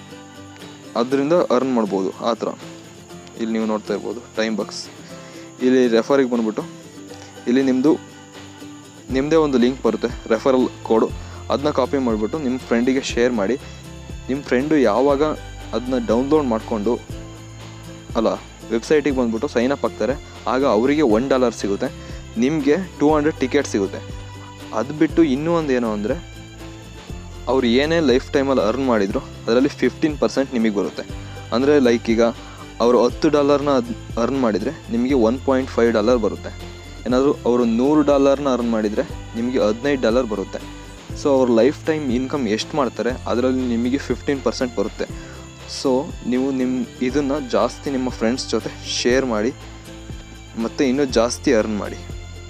ಅದರಿಂದ ಅರ್ನ್ ಮಾಡ್ಬೋದು ಆ ಥರ ಇಲ್ಲಿ ನೀವು ನೋಡ್ತಾ ಇರ್ಬೋದು ಟೈಮ್ ಬಾಕ್ಸ್ ಇಲ್ಲಿ ರೆಫರಿಗೆ ಬಂದ್ಬಿಟ್ಟು ಇಲ್ಲಿ ನಿಮ್ಮದು ನಿಮ್ಮದೇ ಒಂದು ಲಿಂಕ್ ಬರುತ್ತೆ ರೆಫರಲ್ ಕೋಡು ಅದನ್ನ ಕಾಪಿ ಮಾಡಿಬಿಟ್ಟು ನಿಮ್ಮ ಫ್ರೆಂಡಿಗೆ ಶೇರ್ ಮಾಡಿ ನಿಮ್ಮ ಫ್ರೆಂಡು ಯಾವಾಗ ಅದನ್ನ ಡೌನ್ಲೋಡ್ ಮಾಡಿಕೊಂಡು ಅಲ್ಲ ವೆಬ್ಸೈಟಿಗೆ ಬಂದ್ಬಿಟ್ಟು ಸೈನ್ ಅಪ್ ಆಗ್ತಾರೆ ಆಗ ಅವರಿಗೆ ಒನ್ ಡಾಲರ್ ಸಿಗುತ್ತೆ ನಿಮಗೆ ಟೂ ಹಂಡ್ರೆಡ್ ಟಿಕೆಟ್ ಸಿಗುತ್ತೆ ಅದು ಬಿಟ್ಟು ಇನ್ನೂ ಒಂದು ಏನು ಅಂದರೆ ಅವ್ರು ಏನೇ ಲೈಫ್ ಟೈಮಲ್ಲಿ ಅರ್ನ್ ಮಾಡಿದ್ರು ಅದರಲ್ಲಿ ಫಿಫ್ಟೀನ್ ಪರ್ಸೆಂಟ್ ನಿಮಗೆ ಬರುತ್ತೆ ಅಂದರೆ ಲೈಕ್ ಈಗ ಅವರು ಹತ್ತು ಡಾಲರ್ನ ಅರ್ನ್ ಮಾಡಿದರೆ ನಿಮಗೆ ಒನ್ ಪಾಯಿಂಟ್ ಫೈವ್ ಡಾಲರ್ ಬರುತ್ತೆ ಏನಾದರೂ ಅವರು ನೂರು ಡಾಲರ್ನ ಅರ್ನ್ ಮಾಡಿದರೆ ನಿಮಗೆ ಹದಿನೈದು ಡಾಲರ್ ಬರುತ್ತೆ ಸೊ ಅವ್ರ ಲೈಫ್ ಟೈಮ್ ಇನ್ಕಮ್ ಎಷ್ಟು ಮಾಡ್ತಾರೆ ಅದರಲ್ಲಿ ನಿಮಗೆ ಫಿಫ್ಟೀನ್ ಪರ್ಸೆಂಟ್ ಬರುತ್ತೆ ಸೊ ನೀವು ನಿಮ್ಮ ಇದನ್ನು ಜಾಸ್ತಿ ನಿಮ್ಮ ಫ್ರೆಂಡ್ಸ್ ಜೊತೆ ಶೇರ್ ಮಾಡಿ ಮತ್ತು ಇನ್ನೂ ಜಾಸ್ತಿ ಅರ್ನ್ ಮಾಡಿ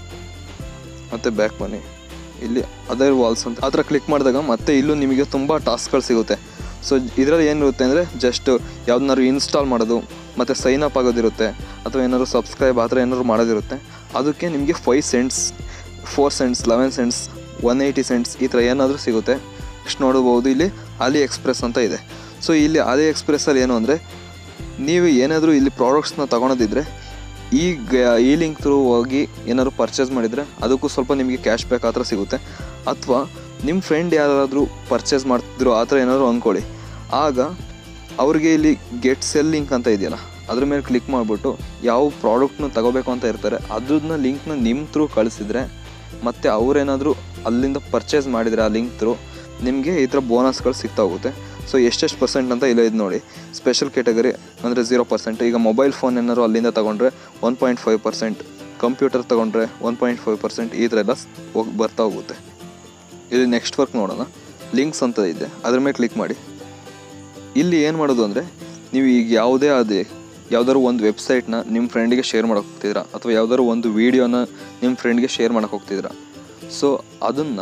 ಮತ್ತು ಬ್ಯಾಕ್ ಬನ್ನಿ ಇಲ್ಲಿ ಅದರ್ ವಾಲ್ಸ್ ಅಂತ ಆ ಥರ ಕ್ಲಿಕ್ ಮಾಡಿದಾಗ ಮತ್ತೆ ಇಲ್ಲೂ ನಿಮಗೆ ತುಂಬ ಟಾಸ್ಕ್ಗಳು ಸಿಗುತ್ತೆ ಸೊ ಇದರಲ್ಲಿ ಏನಿರುತ್ತೆ ಅಂದರೆ ಜಸ್ಟ್ ಯಾವ್ದನ್ನಾರು ಇನ್ಸ್ಟಾಲ್ ಮಾಡೋದು ಮತ್ತು ಸೈನ್ ಅಪ್ ಆಗೋದಿರುತ್ತೆ ಅಥವಾ ಏನಾದ್ರು ಸಬ್ಸ್ಕ್ರೈಬ್ ಆ ಥರ ಏನಾದ್ರು ಮಾಡೋದಿರುತ್ತೆ ಅದಕ್ಕೆ ನಿಮಗೆ five cents four cents eleven cents one eighty cents ಈ ಥರ ಏನಾದರೂ ಸಿಗುತ್ತೆ ಇಷ್ಟು ನೋಡ್ಬೋದು ಇಲ್ಲಿ ಅಲಿ ಎಕ್ಸ್ಪ್ರೆಸ್ ಅಂತ ಇದೆ ಸೊ ಇಲ್ಲಿ ಅಲಿ ಎಕ್ಸ್ಪ್ರೆಸ್ಸಲ್ಲಿ ಏನು ಅಂದರೆ ನೀವು ಏನಾದರೂ ಇಲ್ಲಿ ಪ್ರಾಡಕ್ಟ್ಸ್ನ ತಗೊಳೋದಿದ್ರೆ ಈ ಗ ಈ ಲಿಂಕ್ ಥ್ರೂ ಹೋಗಿ ಏನಾದ್ರು ಪರ್ಚೇಸ್ ಮಾಡಿದರೆ ಅದಕ್ಕೂ ಸ್ವಲ್ಪ ನಿಮಗೆ ಕ್ಯಾಶ್ ಬ್ಯಾಕ್ ಆ ಥರ ಸಿಗುತ್ತೆ ಅಥವಾ ನಿಮ್ಮ ಫ್ರೆಂಡ್ ಯಾರಾದರೂ ಪರ್ಚೇಸ್ ಮಾಡ್ತಿದ್ರು ಆ ಥರ ಏನಾದರೂ ಅಂದ್ಕೊಳ್ಳಿ ಆಗ ಅವ್ರಿಗೆ ಇಲ್ಲಿ ಗೆಟ್ ಸೆಲ್ ಲಿಂಕ್ ಅಂತ ಇದೆಯಲ್ಲ ಅದ್ರ ಮೇಲೆ ಕ್ಲಿಕ್ ಮಾಡಿಬಿಟ್ಟು ಯಾವ ಪ್ರಾಡಕ್ಟ್ನ ತಗೋಬೇಕು ಅಂತ ಇರ್ತಾರೆ ಅದ್ರನ್ನ ಲಿಂಕ್ನ ನಿಮ್ಮ ಥ್ರೂ ಕಳಿಸಿದ್ರೆ ಮತ್ತು ಅವರೇನಾದರೂ ಅಲ್ಲಿಂದ ಪರ್ಚೇಸ್ ಮಾಡಿದರೆ ಆ ಲಿಂಕ್ ಥ್ರೂ ನಿಮಗೆ ಈ ಥರ ಬೋನಸ್ಗಳು ಸಿಗ್ತಾ ಹೋಗುತ್ತೆ ಸೊ ಎಷ್ಟೆಷ್ಟು ಪರ್ಸೆಂಟ್ ಅಂತ ಇಲ್ಲ ಇದು ನೋಡಿ ಸ್ಪೆಷಲ್ ಕ್ಯಾಟಗರಿ ಅಂದರೆ ಝೀರೋ ಪರ್ಸೆಂಟ್ ಈಗ ಮೊಬೈಲ್ ಫೋನ್ ಏನಾದ್ರು ಅಲ್ಲಿಂದ ತೊಗೊಂಡ್ರೆ one point five percent computer ತೊಗೊಂಡ್ರೆ ಒನ್ ಪಾಯಿಂಟ್ ಫೈವ್ ಪರ್ಸೆಂಟ್ ಈ ಥರ ಎಲ್ಲ ಹೋಗಿ ಬರ್ತಾ ಹೋಗುತ್ತೆ ಇಲ್ಲಿ ನೆಕ್ಸ್ಟ್ ವರ್ಕ್ ನೋಡೋಣ ಲಿಂಕ್ಸ್ ಅಂತ ಇದೆ ಅದ್ರ ಮೇಲೆ ಕ್ಲಿಕ್ ಮಾಡಿ ಇಲ್ಲಿ ಏನು ಮಾಡೋದು ಅಂದರೆ ನೀವು ಈಗ ಯಾವುದೇ ಅದೇ ಯಾವ್ದಾದ್ರು ಒಂದು ವೆಬ್ಸೈಟ್ನ ನಿಮ್ಮ ಫ್ರೆಂಡಿಗೆ ಶೇರ್ ಮಾಡೋಕೆ ಹೋಗ್ತಿದ್ದೀರಾ ಅಥವಾ ಯಾವ್ದಾದ್ರು ಒಂದು ವೀಡಿಯೋನ ನಿಮ್ಮ ಫ್ರೆಂಡ್ಗೆ ಶೇರ್ ಮಾಡೋಕೆ ಹೋಗ್ತಿದ್ದೀರಾ ಸೊ ಅದನ್ನು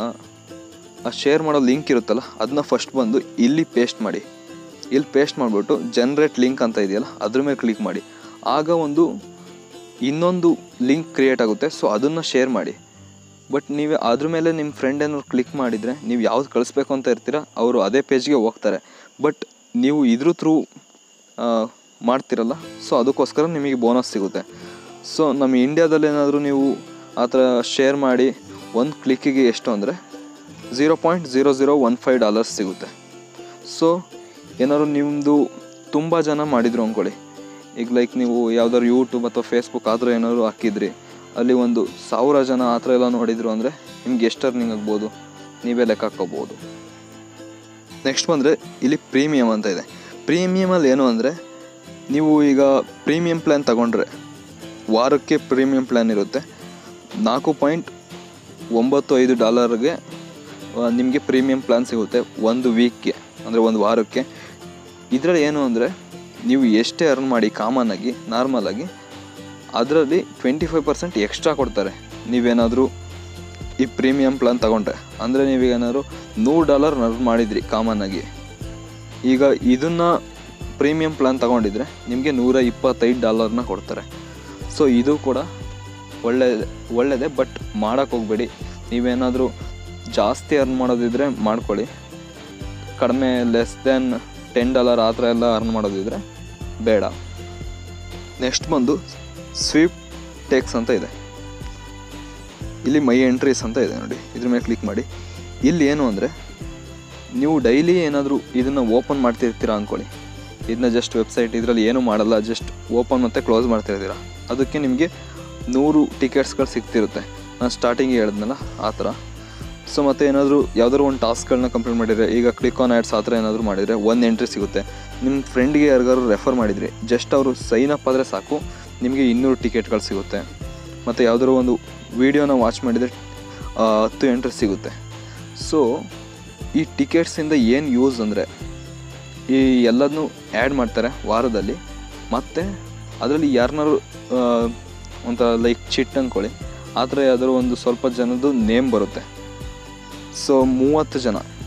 ಆ ಶೇರ್ ಮಾಡೋ ಲಿಂಕ್ ಇರುತ್ತಲ್ಲ ಅದನ್ನ ಫಸ್ಟ್ ಬಂದು ಇಲ್ಲಿ ಪೇಸ್ಟ್ ಮಾಡಿ ಇಲ್ಲಿ ಪೇಸ್ಟ್ ಮಾಡಿಬಿಟ್ಟು ಜನ್ರೇಟ್ ಲಿಂಕ್ ಅಂತ ಇದೆಯಲ್ಲ ಅದ್ರ ಮೇಲೆ ಕ್ಲಿಕ್ ಮಾಡಿ ಆಗ ಒಂದು ಇನ್ನೊಂದು ಲಿಂಕ್ ಕ್ರಿಯೇಟ್ ಆಗುತ್ತೆ ಸೊ ಅದನ್ನು ಶೇರ್ ಮಾಡಿ ಬಟ್ ನೀವು ಅದ್ರ ಮೇಲೆ ನಿಮ್ಮ ಫ್ರೆಂಡ್ ಏನಾದ್ರು ಕ್ಲಿಕ್ ಮಾಡಿದರೆ ನೀವು ಯಾವ್ದು ಕಳಿಸ್ಬೇಕು ಅಂತ ಇರ್ತೀರ ಅವರು ಅದೇ ಪೇಜ್ಗೆ ಹೋಗ್ತಾರೆ ಬಟ್ ನೀವು ಇದ್ರ ಥ್ರೂ ಮಾಡ್ತಿರಲ್ಲ ಸೊ ಅದಕ್ಕೋಸ್ಕರ ನಿಮಗೆ ಬೋನಸ್ ಸಿಗುತ್ತೆ ಸೊ ನಮ್ಮ ಇಂಡ್ಯಾದಲ್ಲಿ ಏನಾದರೂ ನೀವು ಆ ಥರ ಶೇರ್ ಮಾಡಿ ಒಂದು ಕ್ಲಿಕ್ಕಿಗೆ ಎಷ್ಟು ಅಂದರೆ zero point zero zero one five dollars ಸಿಗುತ್ತೆ ಸೊ ಏನಾದ್ರು ನಿಮ್ಮದು ತುಂಬ ಜನ ಮಾಡಿದ್ರು ಅಂದ್ಕೊಳ್ಳಿ ಈಗ ಲೈಕ್ ನೀವು ಯಾವ್ದಾದ್ರು ಯೂಟ್ಯೂಬ್ ಅಥವಾ ಫೇಸ್ಬುಕ್ ಆ ಥರ ಏನಾದ್ರು ಹಾಕಿದ್ರಿ ಅಲ್ಲಿ ಒಂದು ಸಾವಿರ ಜನ ಆ ಥರ ಎಲ್ಲ ನೋಡಿದ್ರು ಅಂದರೆ ನಿಮ್ಗೆ ಎಷ್ಟು ಅರ್ನಿಂಗ್ ಆಗ್ಬೋದು ನೀವೇ ಲೆಕ್ಕ ಹಾಕ್ಕೋಬೋದು ನೆಕ್ಸ್ಟ್ ಬಂದರೆ ಇಲ್ಲಿ ಪ್ರೀಮಿಯಮ್ ಅಂತ ಇದೆ ಪ್ರೀಮಿಯಮಲ್ಲಿ ಏನು ಅಂದರೆ ನೀವು ಈಗ ಪ್ರೀಮಿಯಂ ಪ್ಲ್ಯಾನ್ ತಗೊಂಡ್ರೆ ವಾರಕ್ಕೆ ಪ್ರೀಮಿಯಂ ಪ್ಲ್ಯಾನ್ ಇರುತ್ತೆ ನಾಲ್ಕು ಪಾಯಿಂಟ್ ಒಂಬತ್ತು ಐದು ಡಾಲರ್ಗೆ ನಿಮಗೆ ಪ್ರೀಮಿಯಂ ಪ್ಲ್ಯಾನ್ ಸಿಗುತ್ತೆ ಒಂದು ವೀಕ್ಗೆ ಅಂದರೆ ಒಂದು ವಾರಕ್ಕೆ ಇದರಲ್ಲಿ ಏನು ಅಂದರೆ ನೀವು ಎಷ್ಟೇ ಅರ್ನ್ ಮಾಡಿ ಕಾಮನ್ನಾಗಿ ನಾರ್ಮಲಾಗಿ ಅದರಲ್ಲಿ ಟ್ವೆಂಟಿ ಫೈವ್ ಪರ್ಸೆಂಟ್ ಎಕ್ಸ್ಟ್ರಾ ಕೊಡ್ತಾರೆ ನೀವೇನಾದರೂ ಈ ಪ್ರೀಮಿಯಂ ಪ್ಲಾನ್ ತಗೊಂಡ್ರೆ ಅಂದರೆ ನೀವೇನಾದ್ರು ನೂರು ಡಾಲರ್ ಅರ್ನ್ ಮಾಡಿದ್ರಿ ಕಾಮನ್ನಾಗಿ ಈಗ ಇದನ್ನು ಪ್ರೀಮಿಯಂ ಪ್ಲಾನ್ ತಗೊಂಡಿದ್ರೆ ನಿಮಗೆ ನೂರ ಇಪ್ಪತ್ತೈದು ಡಾಲರ್ನ ಕೊಡ್ತಾರೆ ಸೊ ಇದು ಕೂಡ ಒಳ್ಳೆ ಒಳ್ಳೆಯದೇ ಬಟ್ ಮಾಡೋಕ್ಕೆ ಹೋಗಬೇಡಿ ನೀವೇನಾದರೂ ಜಾಸ್ತಿ ಅರ್ನ್ ಮಾಡೋದಿದ್ರೆ ಮಾಡ್ಕೊಳ್ಳಿ ಕಡಿಮೆ ಲೆಸ್ ದೆನ್ ಟೆನ್ ಡಾಲರ್ ಆ ಥರ ಎಲ್ಲ ಅರ್ನ್ ಮಾಡೋದಿದ್ರೆ ಬೇಡ ನೆಕ್ಸ್ಟ್ ಬಂದು ಸ್ವೀಪ್ ಟೇಕ್ಸ್ ಅಂತ ಇದೆ ಇಲ್ಲಿ ಮೈ ಎಂಟ್ರೀಸ್ ಅಂತ ಇದೆ ನೋಡಿ ಇದ್ರ ಮೇಲೆ ಕ್ಲಿಕ್ ಮಾಡಿ ಇಲ್ಲಿ ಏನು ಅಂದರೆ ನೀವು ಡೈಲಿ ಏನಾದರೂ ಇದನ್ನು ಓಪನ್ ಮಾಡ್ತಿರ್ತೀರಾ ಅಂದ್ಕೊಳ್ಳಿ ಇದನ್ನ ಜಸ್ಟ್ ವೆಬ್ಸೈಟ್ ಇದರಲ್ಲಿ ಏನೂ ಮಾಡಲ್ಲ ಜಸ್ಟ್ ಓಪನ್ ಮತ್ತು ಕ್ಲೋಸ್ ಮಾಡ್ತಿರ್ತೀರ ಅದಕ್ಕೆ ನಿಮಗೆ ನೂರು ಟಿಕೆಟ್ಸ್ಗಳು ಸಿಗ್ತಿರುತ್ತೆ ನಾನು ಸ್ಟಾರ್ಟಿಂಗಿಗೆ ಹೇಳಿದ್ನಲ್ಲ ಆ ಥರ ಸೊ ಮತ್ತು ಏನಾದರೂ ಯಾವ್ದಾದ್ರು ಒಂದು ಟಾಸ್ಕ್ಗಳನ್ನ ಕಂಪ್ಲೀಟ್ ಮಾಡಿದರೆ ಈಗ ಕ್ಲಿಕ್ ಆನ್ ಆ್ಯಡ್ಸ್ ಆ ಥರ ಏನಾದರೂ ಮಾಡಿದರೆ ಒಂದು ಎಂಟ್ರಿ ಸಿಗುತ್ತೆ ನಿಮ್ಮ ಫ್ರೆಂಡ್ಗೆ ಯಾರಿಗಾದ್ರು ರೆಫರ್ ಮಾಡಿದ್ರಿ ಜಸ್ಟ್ ಅವರು ಸೈನ್ ಅಪ್ ಆದರೆ ಸಾಕು ನಿಮಗೆ ಇನ್ನೂರು ಟಿಕೆಟ್ಗಳು ಸಿಗುತ್ತೆ ಮತ್ತು ಯಾವುದಾದ್ರು ಒಂದು ವೀಡಿಯೋನ ವಾಚ್ ಮಾಡಿದರೆ ಆ, ಹತ್ತು ಎಂಟ್ರಿ ಸಿಗುತ್ತೆ ಸೊ ಈ ಟಿಕೆಟ್ಸಿಂದ ಏನು ಯೂಸ್ ಅಂದರೆ ಈ ಎಲ್ಲದನ್ನೂ ಆ್ಯಡ್ ಮಾಡ್ತಾರೆ ವಾರದಲ್ಲಿ ಮತ್ತು ಅದರಲ್ಲಿ ಯಾರನ್ನಾರು ಒಂಥರ ಲೈಕ್ ಚಿಟ್ ಅಂದ್ಕೊಳ್ಳಿ ಆ ಥರ ಯಾವ್ದಾದ್ರು ಒಂದು ಸ್ವಲ್ಪ ಜನದ್ದು ನೇಮ್ ಬರುತ್ತೆ ಸೊ ಮೂವತ್ತು ಜನ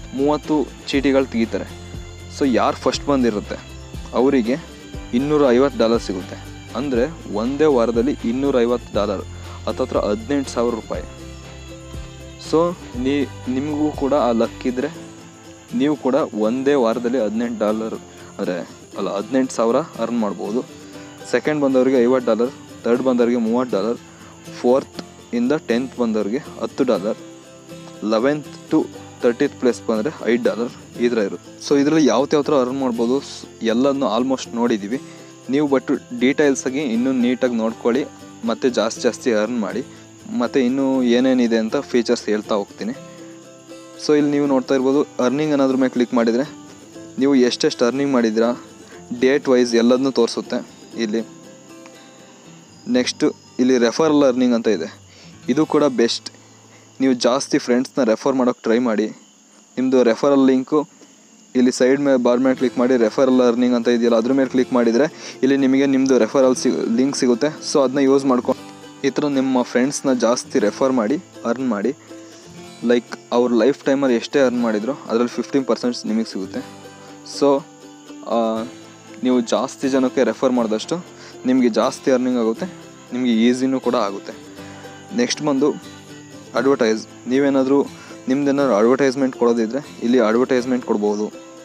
ಮೂವತ್ತು ಚೀಟಿಗಳು ತೆಗಿತಾರೆ ಸೊ ಯಾರು ಫಸ್ಟ್ ಬಂದಿರುತ್ತೆ ಅವರಿಗೆ ಇನ್ನೂರ ಐವತ್ತು ಡಾಲರ್ ಸಿಗುತ್ತೆ ಅಂದರೆ ಒಂದೇ ವಾರದಲ್ಲಿ ಇನ್ನೂರ ಐವತ್ತು ಡಾಲರ್ ಹತ್ತತ್ರ ಹದಿನೆಂಟು ಸಾವಿರ ರೂಪಾಯಿ ಸೊ ನೀ ನಿಮಗೂ ಕೂಡ ಆ ಲಕ್ ಇದ್ದರೆ ನೀವು ಕೂಡ ಒಂದೇ ವಾರದಲ್ಲಿ ಹದಿನೆಂಟು ಡಾಲರ್ ಅಂದರೆ ಅಲ್ಲ ಹದಿನೆಂಟು ಸಾವಿರ ಅರ್ನ್ ಮಾಡ್ಬೋದು ಸೆಕೆಂಡ್ ಬಂದವರಿಗೆ ಐವತ್ತು ಡಾಲರ್ ತರ್ಡ್ ಬಂದವರಿಗೆ ಮೂವತ್ತು ಡಾಲರ್ ಫೋರ್ತ್ ಇಂದ ಟೆಂತ್ ಬಂದವರಿಗೆ ಹತ್ತು dollar eleventh to thirtieth place ಬಂದರೆ ಐದು ಡಾಲರ್ ಈ ಥರ ಇರುತ್ತೆ ಸೊ ಇದರಲ್ಲಿ ಯಾವ ಯಾವ ಥರ ಅರ್ನ್ ಮಾಡ್ಬೋದು ಸ್- ಎಲ್ಲನೂ ಆಲ್ಮೋಸ್ಟ್ ನೋಡಿದ್ದೀವಿ ನೀವು ಬಟ್ ಡೀಟೇಲ್ಸಾಗಿ ಇನ್ನೂ ನೀಟಾಗಿ ನೋಡ್ಕೊಳ್ಳಿ ಮತ್ತು ಜಾಸ್ತಿ ಜಾಸ್ತಿ ಅರ್ನ್ ಮಾಡಿ ಮತ್ತು ಇನ್ನೂ ಏನೇನಿದೆ ಅಂತ ಫೀಚರ್ಸ್ ಹೇಳ್ತಾ ಹೋಗ್ತೀನಿ ಸೊ ಇಲ್ಲಿ ನೀವು ನೋಡ್ತಾ ಇರ್ಬೋದು ಅರ್ನಿಂಗ್ ಅನ್ನೋದ್ರ ಮೇಲೆ ಕ್ಲಿಕ್ ಮಾಡಿದರೆ ನೀವು ಎಷ್ಟೆಷ್ಟು ಅರ್ನಿಂಗ್ ಮಾಡಿದ್ದೀರಾ ಡೇಟ್ ವೈಸ್ ಎಲ್ಲದನ್ನೂ ತೋರಿಸುತ್ತೆ ಇಲ್ಲಿ ನೆಕ್ಸ್ಟು ಇಲ್ಲಿ ರೆಫರಲ್ ಅರ್ನಿಂಗ್ ಅಂತ ಇದೆ ಇದು ಕೂಡ ಬೆಸ್ಟ್ ನೀವು ಜಾಸ್ತಿ ಫ್ರೆಂಡ್ಸ್ನ ರೆಫರ್ ಮಾಡೋಕ್ಕೆ ಟ್ರೈ ಮಾಡಿ ನಿಮ್ಮದು ರೆಫರಲ್ ಲಿಂಕು ಇಲ್ಲಿ ಸೈಡ್ ಮೇಲೆ ಬಾರ್ ಮೇಲೆ ಕ್ಲಿಕ್ ಮಾಡಿ ರೆಫರಲ್ ಅರ್ನಿಂಗ್ ಅಂತ ಇದೆಯಲ್ಲ ಅದ್ರ ಮೇಲೆ ಕ್ಲಿಕ್ ಮಾಡಿದರೆ ಇಲ್ಲಿ ನಿಮಗೆ ನಿಮ್ಮದು ರೆಫರಲ್ ಸಿಗ್ ಲಿಂಕ್ ಸಿಗುತ್ತೆ ಸೊ ಅದನ್ನ ಯೂಸ್ ಮಾಡ್ಕೊಂಡು ಈ ಥರ ನಿಮ್ಮ ಫ್ರೆಂಡ್ಸ್ನ ಜಾಸ್ತಿ ರೆಫರ್ ಮಾಡಿ ಅರ್ನ್ ಮಾಡಿ ಲೈಕ್ ಅವ್ರ ಲೈಫ್ ಟೈಮಲ್ಲಿ ಎಷ್ಟೇ ಅರ್ನ್ ಮಾಡಿದ್ರು ಅದರಲ್ಲಿ ಫಿಫ್ಟೀನ್ ಪರ್ಸೆಂಟ್ಸ್ ನಿಮಗೆ ಸಿಗುತ್ತೆ ಸೊ ನೀವು ಜಾಸ್ತಿ ಜನಕ್ಕೆ ರೆಫರ್ ಮಾಡಿದಷ್ಟು ನಿಮಗೆ ಜಾಸ್ತಿ ಅರ್ನಿಂಗ್ ಆಗುತ್ತೆ ನಿಮಗೆ ಈಸಿನೂ ಕೂಡ ಆಗುತ್ತೆ ನೆಕ್ಸ್ಟ್ ಬಂದು ಅಡ್ವರ್ಟೈಸ್ ನೀವೇನಾದರೂ ನಿಮ್ದೇನಾದ್ರು ಅಡ್ವರ್ಟೈಸ್ಮೆಂಟ್ ಕೊಡೋದಿದ್ರೆ ಇಲ್ಲಿ ಅಡ್ವರ್ಟೈಸ್ಮೆಂಟ್ ಕೊಡ್ಬೋದು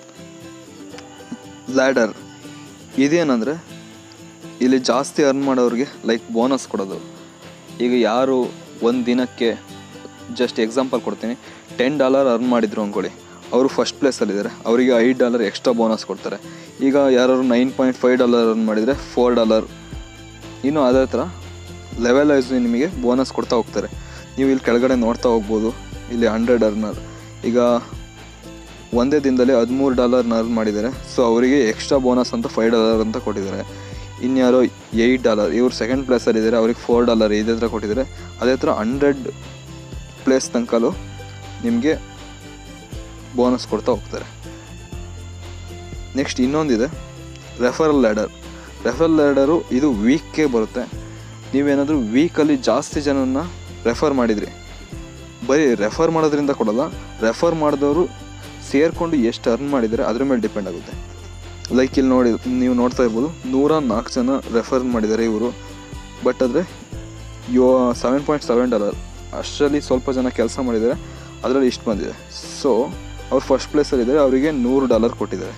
ಲ್ಯಾಡರ್ ಇದೇನಂದರೆ ಇಲ್ಲಿ ಜಾಸ್ತಿ ಅರ್ನ್ ಮಾಡೋರಿಗೆ ಲೈಕ್ ಬೋನಸ್ ಕೊಡೋದು ಈಗ ಯಾರು ಒಂದು ದಿನಕ್ಕೆ ಜಸ್ಟ್ ಎಕ್ಸಾಂಪಲ್ ಕೊಡ್ತೀನಿ ಟೆನ್ ಡಾಲರ್ ಅರ್ನ್ ಮಾಡಿದ್ರು ಅಂದ್ಕೊಳ್ಳಿ ಅವರು ಫಸ್ಟ್ ಪ್ಲೇಸಲ್ಲಿದ್ದಾರೆ ಅವರಿಗೆ ಐದು ಡಾಲರ್ ಎಕ್ಸ್ಟ್ರಾ ಬೋನಸ್ ಕೊಡ್ತಾರೆ ಈಗ ಯಾರು nine point five dollar earn ಮಾಡಿದರೆ ಫೋರ್ ಡಾಲರ್ ಇನ್ನು ಅದೇ ಥರ ಲೆವೆಲ್ ವೈಸ್ ನಿಮಗೆ ಬೋನಸ್ ಕೊಡ್ತಾ ಹೋಗ್ತಾರೆ ನೀವು ಇಲ್ಲಿ ಕೆಳಗಡೆ ನೋಡ್ತಾ ಹೋಗ್ಬೋದು ಇಲ್ಲಿ ಹಂಡ್ರೆಡ್ ಅರ್ನರ್ ಈಗ ಒಂದೇ ದಿನದಲ್ಲಿ ಹದಿಮೂರು ಡಾಲರ್ನ ಅರ್ನ್ ಮಾಡಿದ್ದಾರೆ ಸೊ ಅವರಿಗೆ ಎಕ್ಸ್ಟ್ರಾ ಬೋನಸ್ ಅಂತ ಫೈವ್ ಡಾಲರ್ ಅಂತ ಕೊಟ್ಟಿದ್ದಾರೆ ಇನ್ಯಾರೋ ಏಯ್ಟ್ ಡಾಲರ್ ಇವ್ರು ಸೆಕೆಂಡ್ ಪ್ಲೇಸಲ್ಲಿದ್ದಾರೆ ಅವ್ರಿಗೆ ಫೋರ್ ಡಾಲರ್ ಇದೇ ಥರ ಕೊಟ್ಟಿದ್ದಾರೆ ಅದೇ ಥರ ಹಂಡ್ರೆಡ್ ಪ್ಲೇಸ್ ತನಕಲೂ ನಿಮಗೆ ಬೋನಸ್ ಕೊಡ್ತಾ ಹೋಗ್ತಾರೆ ನೆಕ್ಸ್ಟ್ ಇನ್ನೊಂದಿದೆ ರೆಫರಲ್ ಲ್ಯಾಡರ್ ರೆಫರಲ್ ಲ್ಯಾಡರು ಇದು ವೀಕ್ಗೆ ಬರುತ್ತೆ ನೀವೇನಾದರೂ ವೀಕಲ್ಲಿ ಜಾಸ್ತಿ ಜನನ ರೆಫರ್ ಮಾಡಿದ್ರಿ ಬರೀ ರೆಫರ್ ಮಾಡೋದ್ರಿಂದ ಕೊಡಲ್ಲ ರೆಫರ್ ಮಾಡಿದವರು ಸೇರಿಕೊಂಡು ಎಷ್ಟು ಅರ್ನ್ ಮಾಡಿದರೆ ಅದ್ರ ಮೇಲೆ ಡಿಪೆಂಡ್ ಆಗುತ್ತೆ ಲೈಕ್ ಇಲ್ಲಿ ನೋಡಿ ನೀವು ನೋಡ್ತಾ ಇರ್ಬೋದು ನೂರ ನಾಲ್ಕು ಜನ ರೆಫರ್ ಮಾಡಿದ್ದಾರೆ ಇವರು ಬಟ್ ಆದರೆ ಯೋ ಸೆವೆನ್ ಪಾಯಿಂಟ್ ಸೆವೆನ್ ಡಾಲರ್ ಅಷ್ಟರಲ್ಲಿ ಸ್ವಲ್ಪ ಜನ ಕೆಲಸ ಮಾಡಿದ್ದಾರೆ ಅದರಲ್ಲಿ ಇಷ್ಟು ಬಂದಿದೆ ಸೊ ಅವ್ರು ಫಸ್ಟ್ ಪ್ಲೇಸಲ್ಲಿದ್ದಾರೆ ಅವರಿಗೆ ನೂರು ಡಾಲರ್ ಕೊಟ್ಟಿದ್ದಾರೆ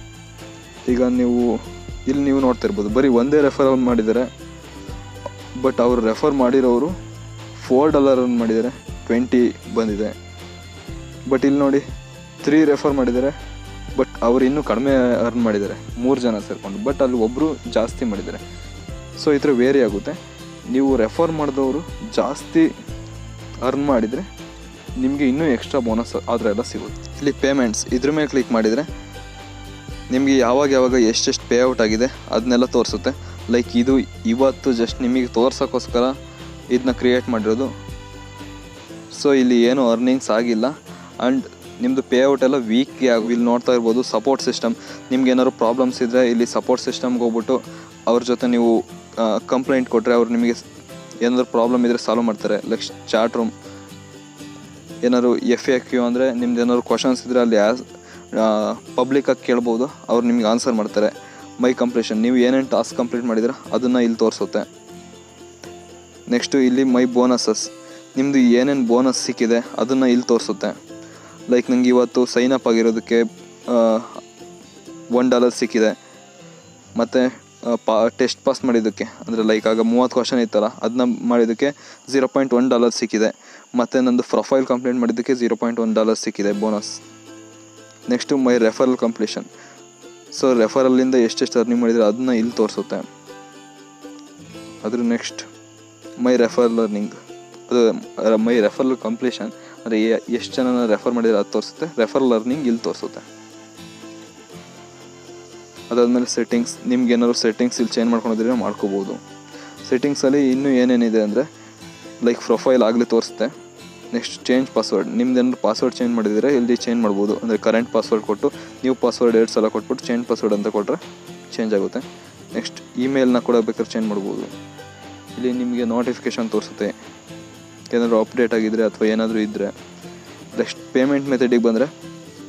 ಈಗ ನೀವು ಇಲ್ಲಿ ನೀವು ನೋಡ್ತಾ ಇರ್ಬೋದು ಬರೀ ಒಂದೇ ರೆಫರ್ ಮಾಡಿದ್ದಾರೆ ಬಟ್ ಅವರು ರೆಫರ್ ಮಾಡಿರೋರು ಫೋರ್ ಡಾಲರ್ ಅರ್ನ್ ಮಾಡಿದ್ದಾರೆ ಟ್ವೆಂಟಿ ಬಂದಿದೆ ಬಟ್ ಇಲ್ಲಿ ನೋಡಿ ತ್ರೀ ರೆಫರ್ ಮಾಡಿದ್ದಾರೆ ಬಟ್ ಅವ್ರು ಇನ್ನೂ ಕಡಿಮೆ ಅರ್ನ್ ಮಾಡಿದ್ದಾರೆ ಮೂರು ಜನ ಸೇರಿಕೊಂಡು ಬಟ್ ಅಲ್ಲಿ ಒಬ್ಬರು ಜಾಸ್ತಿ ಮಾಡಿದ್ದಾರೆ ಸೊ ಈ ಥರ ವೇರಿ ಆಗುತ್ತೆ ನೀವು ರೆಫರ್ ಮಾಡಿದವರು ಜಾಸ್ತಿ ಅರ್ನ್ ಮಾಡಿದರೆ ನಿಮಗೆ ಇನ್ನೂ ಎಕ್ಸ್ಟ್ರಾ ಬೋನಸ್ ಆ ಥರ ಎಲ್ಲ ಸಿಗುತ್ತೆ ಇಲ್ಲಿ ಪೇಮೆಂಟ್ಸ್ ಇದ್ರ ಮೇಲೆ ಕ್ಲಿಕ್ ಮಾಡಿದರೆ ನಿಮಗೆ ಯಾವಾಗ ಯಾವಾಗ ಎಷ್ಟೆಷ್ಟು ಪೇ ಔಟ್ ಆಗಿದೆ ಅದನ್ನೆಲ್ಲ ತೋರಿಸುತ್ತೆ ಲೈಕ್ ಇದು ಇವತ್ತು ಜಸ್ಟ್ ನಿಮಗೆ ತೋರ್ಸೋಕ್ಕೋಸ್ಕರ ಇದನ್ನ ಕ್ರಿಯೇಟ್ ಮಾಡಿರೋದು ಸೊ ಇಲ್ಲಿ ಏನು ಅರ್ನಿಂಗ್ಸ್ ಆಗಿಲ್ಲ ಆ್ಯಂಡ್ ನಿಮ್ಮದು ಪೇ ಔಟ್ ಎಲ್ಲ ವೀಕ್ಗೆ ಆಗಿ ಇಲ್ಲಿ ನೋಡ್ತಾ ಇರ್ಬೋದು ಸಪೋರ್ಟ್ ಸಿಸ್ಟಮ್ ನಿಮ್ಗೆ ಏನಾದ್ರು ಪ್ರಾಬ್ಲಮ್ಸ್ ಇದ್ದರೆ ಇಲ್ಲಿ ಸಪೋರ್ಟ್ ಸಿಸ್ಟಮ್ಗೆ ಹೋಗ್ಬಿಟ್ಟು ಅವ್ರ ಜೊತೆ ನೀವು ಕಂಪ್ಲೇಂಟ್ ಕೊಟ್ಟರೆ ಅವ್ರು ನಿಮಗೆ ಏನಾದ್ರು ಪ್ರಾಬ್ಲಮ್ ಇದ್ದರೆ ಸಾಲ್ವ್ ಮಾಡ್ತಾರೆ ಲೈಕ್ ಚಾಟ್ ರೂಮ್ ಏನಾದ್ರು ಎಫ್ ಎ ಕ್ಯೂ ಅಂದರೆ ನಿಮ್ದು ಏನಾದ್ರು ಕ್ವಶನ್ಸ್ ಇದ್ದರೆ ಅಲ್ಲಿ ಆಸ್ ಪಬ್ಲಿಕಾಗಿ ಕೇಳ್ಬೋದು ಅವ್ರು ನಿಮ್ಗೆ ಆನ್ಸರ್ ಮಾಡ್ತಾರೆ ಮೈ ಕಂಪ್ಲೀಷನ್ ನೀವು ಏನೇನು ಟಾಸ್ಕ್ ಕಂಪ್ಲೀಟ್ ಮಾಡಿದ್ರೆ ಅದನ್ನು ಇಲ್ಲಿ ತೋರಿಸುತ್ತೆ ನೆಕ್ಸ್ಟು ಇಲ್ಲಿ ಮೈ ಬೋನಸಸ್ ನಿಮ್ಮದು ಏನೇನು ಬೋನಸ್ ಸಿಕ್ಕಿದೆ ಅದನ್ನು ಇಲ್ಲಿ ತೋರಿಸುತ್ತೆ ಲೈಕ್ ನಂಗೆ ಇವತ್ತು ಸೈನ್ ಅಪ್ ಆಗಿರೋದಕ್ಕೆ ಒನ್ ಡಾಲರ್ ಸಿಕ್ಕಿದೆ ಮತ್ತು ಪಾ ಟೆಸ್ಟ್ ಪಾಸ್ ಮಾಡಿದ್ದಕ್ಕೆ ಅಂದರೆ ಲೈಕ್ ಆಗ ಮೂವತ್ತು ಕ್ವಶನ್ ಇತ್ತಲ್ಲ ಅದನ್ನ ಮಾಡಿದ್ದಕ್ಕೆ ಝೀರೋ ಪಾಯಿಂಟ್ ಒನ್ ಡಾಲರ್ ಸಿಕ್ಕಿದೆ ಮತ್ತು ನಂದು ಪ್ರೊಫೈಲ್ ಕಂಪ್ಲೀಟ್ ಮಾಡಿದ್ದಕ್ಕೆ ಝೀರೋ ಪಾಯಿಂಟ್ ಒನ್ ಡಾಲರ್ ಸಿಕ್ಕಿದೆ bonus next my referral completion so ರೆಫರಲ್ಲಿಂದ ಎಷ್ಟೆಷ್ಟು ಅರ್ನಿಂಗ್ ಮಾಡಿದರೆ ಅದನ್ನ ಇಲ್ಲಿ ತೋರಿಸುತ್ತೆ ಅದ್ರ ನೆಕ್ಸ್ಟ್ ಮೈ ರೆಫರಲ್ ಅರ್ನಿಂಗ್ ಅದು ಮೈ ರೆಫರಲ್ ಕಂಪ್ಲೀಷನ್ ಅಂದರೆ ಎಷ್ಟು ಜನನ ರೆಫರ್ ಮಾಡಿದರೆ ಅದು ತೋರಿಸುತ್ತೆ ರೆಫರಲ್ ಅರ್ನಿಂಗ್ ಇಲ್ಲಿ ತೋರಿಸುತ್ತೆ ಅದಾದಮೇಲೆ ಸೆಟ್ಟಿಂಗ್ಸ್ ನಿಮ್ಗೆ ಏನಾದ್ರು ಸೆಟ್ಟಿಂಗ್ಸ್ ಇಲ್ಲಿ ಚೇಂಜ್ ಮಾಡ್ಕೊಂಡಿದ್ರೆ ಮಾಡ್ಕೋಬೋದು ಸೆಟ್ಟಿಂಗ್ಸಲ್ಲಿ ಇನ್ನೂ ಏನೇನಿದೆ ಅಂದರೆ ಲೈಕ್ ಪ್ರೊಫೈಲ್ ಆಗಲಿ ತೋರಿಸುತ್ತೆ ನೆಕ್ಸ್ಟ್ ಚೇಂಜ್ ಪಾಸ್ವರ್ಡ್ ನಿಮ್ದು ಏನಾದ್ರು ಪಾಸ್ವರ್ಡ್ ಚೇಂಜ್ ಮಾಡಿದರೆ ಇಲ್ಲಿ ಚೇಂಜ್ ಮಾಡ್ಬೋದು ಅಂದರೆ ಕರೆಂಟ್ ಪಾಸ್ವರ್ಡ್ ಕೊಟ್ಟು ನೀವು ಪಾಸ್ವರ್ಡ್ ಎರಡು ಸಲ ಕೊಟ್ಬಿಟ್ಟು ಚೇಂಜ್ ಪಾಸ್ವರ್ಡ್ ಅಂತ ಕೊಟ್ಟರೆ ಚೇಂಜ್ ಆಗುತ್ತೆ ನೆಕ್ಸ್ಟ್ ಇಮೇಲ್ನ ಕೂಡ ಬೇಕಾದ್ರೆ ಚೇಂಜ್ ಮಾಡ್ಬೋದು ಇಲ್ಲಿ ನಿಮಗೆ ನೋಟಿಫಿಕೇಷನ್ ತೋರಿಸುತ್ತೆ ಏನಾದರೂ ಅಪ್ಡೇಟ್ ಆಗಿದ್ದರೆ ಅಥವಾ ಏನಾದರೂ ಇದ್ದರೆ ನೆಕ್ಸ್ಟ್ ಪೇಮೆಂಟ್ ಮೆಥಡಿಗೆ ಬಂದರೆ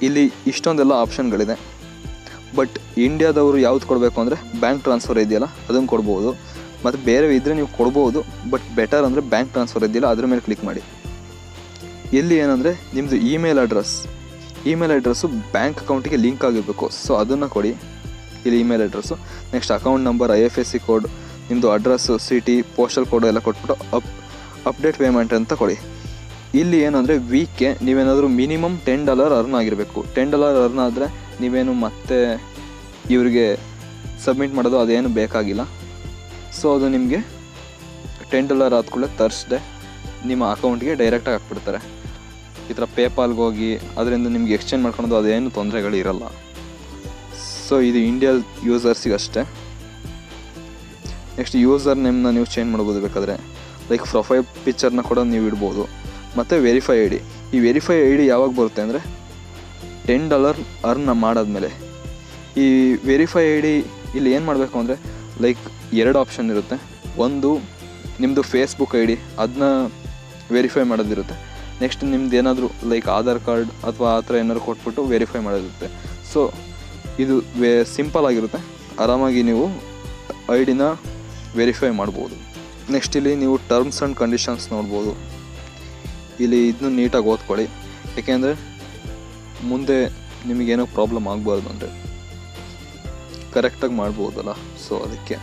ಇಲ್ಲಿ ಇಷ್ಟೊಂದೆಲ್ಲ ಆಪ್ಷನ್ಗಳಿದೆ ಬಟ್ ಇಂಡಿಯಾದವರು ಯಾವ್ದು ಕೊಡಬೇಕು ಅಂದರೆ ಬ್ಯಾಂಕ್ ಟ್ರಾನ್ಸ್ಫರ್ ಇದೆಯಲ್ಲ ಅದನ್ನು ಕೊಡ್ಬೋದು ಮತ್ತು ಬೇರೆ ಇದ್ದರೆ ನೀವು ಕೊಡ್ಬೋದು ಬಟ್ ಬೆಟರ್ ಅಂದರೆ ಬ್ಯಾಂಕ್ ಟ್ರಾನ್ಸ್ಫರ್ ಇದೆಯಲ್ಲ ಅದ್ರ ಮೇಲೆ ಕ್ಲಿಕ್ ಮಾಡಿ ಇಲ್ಲಿ ಏನಂದರೆ ನಿಮ್ಮದು email address email address bank ಅಕೌಂಟಿಗೆ ಲಿಂಕ್ ಆಗಿರಬೇಕು ಸೊ ಅದನ್ನು ಕೊಡಿ ಇಲ್ಲಿ email address next account number I F S C code ನಿಮ್ಮದು ಅಡ್ರೆಸ್ಸು ಸಿಟಿ ಪೋಸ್ಟಲ್ ಕೋಡ್ ಎಲ್ಲ ಕೊಟ್ಬಿಟ್ಟು ಅಪ್ ಅಪ್ಡೇಟ್ ಪೇಮೆಂಟ್ ಅಂತ ಕೊಡಿ ಇಲ್ಲಿ ಏನಂದರೆ ವೀಕ್ಗೆ ನೀವೇನಾದರೂ ಮಿನಿಮಮ್ ಟೆನ್ ಡಾಲರ್ ಅರ್ನ್ ಆಗಿರಬೇಕು ಟೆನ್ ಡಾಲರ್ ಅರ್ನ್ ಆದರೆ ನೀವೇನು ಮತ್ತೆ ಇವರಿಗೆ ಸಬ್ಮಿಟ್ ಮಾಡೋದು ಅದೇನು ಬೇಕಾಗಿಲ್ಲ ಸೊ ಅದು ನಿಮಗೆ ಟೆನ್ ಡಾಲರ್ ಆದ ಕೂಡಲೇ ತರ್ಸ್ಡೆ ನಿಮ್ಮ ಅಕೌಂಟ್ಗೆ ಡೈರೆಕ್ಟಾಗಿ ಹಾಕ್ಬಿಡ್ತಾರೆ ಈ ಥರ ಪೇಪಾಲ್ಗೆ ಹೋಗಿ ಅದರಿಂದ ನಿಮ್ಗೆ ಎಕ್ಸ್ಚೇಂಜ್ ಮಾಡ್ಕೊಳೋದು ಅದೇನು ತೊಂದರೆಗಳು ಇರಲ್ಲ ಸೊ ಇದು ಇಂಡಿಯಾ ಯೂಸರ್ಸಿಗೆ ಅಷ್ಟೇ ನೆಕ್ಸ್ಟ್ ಯೂಸರ್ ನೇಮ್ನ ನೀವು ಚೇಂಜ್ ಮಾಡ್ಬೋದು ಬೇಕಾದರೆ ಲೈಕ್ ಪ್ರೊಫೈಲ್ ಪಿಕ್ಚರ್ನ ಕೂಡ ನೀವು ಇಡ್ಬೋದು ಮತ್ತು ವೆರಿಫೈ ಐ ಡಿ ಈ ವೆರಿಫೈ ಐ ಡಿ ಯಾವಾಗ ಬರುತ್ತೆ ಅಂದರೆ ಟೆನ್ ಡಾಲರ್ ಅರ್ನ್ ಮಾಡಾದ್ಮೇಲೆ ಈ ವೆರಿಫೈ ಐ ಡಿ ಇಲ್ಲಿ ಏನು ಮಾಡಬೇಕು ಅಂದರೆ ಲೈಕ್ ಎರಡು ಆಪ್ಷನ್ ಇರುತ್ತೆ ಒಂದು ನಿಮ್ಮದು ಫೇಸ್ಬುಕ್ ಐ ಡಿ ಅದನ್ನ ವೆರಿಫೈ ಮಾಡೋದಿರುತ್ತೆ ನೆಕ್ಸ್ಟ್ ನಿಮ್ದು ಏನಾದರೂ ಲೈಕ್ ಆಧಾರ್ ಕಾರ್ಡ್ ಅಥವಾ ಆ ಥರ ಏನಾದ್ರು ಕೊಟ್ಬಿಟ್ಟು ವೆರಿಫೈ ಮಾಡೋದಿರುತ್ತೆ ಸೊ ಇದು ವೇ ಸಿಂಪಲ್ ಆಗಿರುತ್ತೆ ಆರಾಮಾಗಿ ನೀವು ಐ ಡಿನ ವೆರಿಫೈ ಮಾಡ್ಬೋದು ನೆಕ್ಸ್ಟ್ ಇಲ್ಲಿ ನೀವು ಟರ್ಮ್ಸ್ ಆ್ಯಂಡ್ ಕಂಡೀಷನ್ಸ್ ನೋಡ್ಬೋದು ಇಲ್ಲಿ ಇದನ್ನು ನೀಟಾಗಿ ಓದ್ಕೊಳ್ಳಿ ಏಕೆಂದರೆ ಮುಂದೆ ನಿಮಗೇನೋ ಪ್ರಾಬ್ಲಮ್ ಆಗಬಾರ್ದು ಅಂದರೆ ಕರೆಕ್ಟಾಗಿ ಮಾಡ್ಬೋದಲ್ಲ ಸೊ ಅದಕ್ಕೆ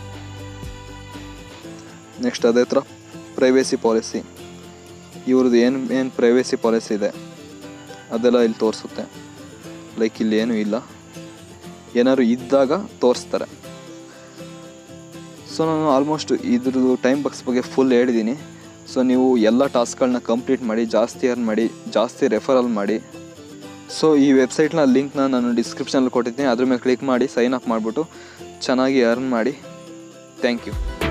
ನೆಕ್ಸ್ಟ್ ಅದೇ ಥರ ಪ್ರೈವೇಸಿ ಪಾಲಿಸಿ ಇವ್ರದ್ದು ಏನು ಏನು ಪ್ರೈವೇಸಿ ಪಾಲಿಸಿ ಇದೆ ಅದೆಲ್ಲ ಇಲ್ಲಿ ತೋರಿಸುತ್ತೆ ಲೈಕ್ ಇಲ್ಲಿ ಏನೂ ಇಲ್ಲ ಏನಾದ್ರು ಇದ್ದಾಗ ತೋರಿಸ್ತಾರೆ ಸೊ ನಾನು ಆಲ್ಮೋಸ್ಟ್ ಇದ್ರದ್ದು ಟೈಮ್ ಬಾಕ್ಸ್ ಬಗ್ಗೆ ಫುಲ್ ಹೇಳಿದ್ದೀನಿ ಸೊ ನೀವು ಎಲ್ಲ ಟಾಸ್ಕ್ಗಳನ್ನ ಕಂಪ್ಲೀಟ್ ಮಾಡಿ ಜಾಸ್ತಿ ಅರ್ನ್ ಮಾಡಿ ಜಾಸ್ತಿ ರೆಫರಲ್ ಮಾಡಿ ಸೊ ಈ ವೆಬ್ಸೈಟ್ನ ಲಿಂಕ್ನ ನಾನು ಡಿಸ್ಕ್ರಿಪ್ಷನಲ್ಲಿ ಕೊಟ್ಟಿದ್ದೀನಿ ಅದ್ರ ಮೇಲೆ ಕ್ಲಿಕ್ ಮಾಡಿ ಸೈನ್ ಅಪ್ ಮಾಡಿಬಿಟ್ಟು ಚೆನ್ನಾಗಿ ಅರ್ನ್ ಮಾಡಿ ಥ್ಯಾಂಕ್ ಯು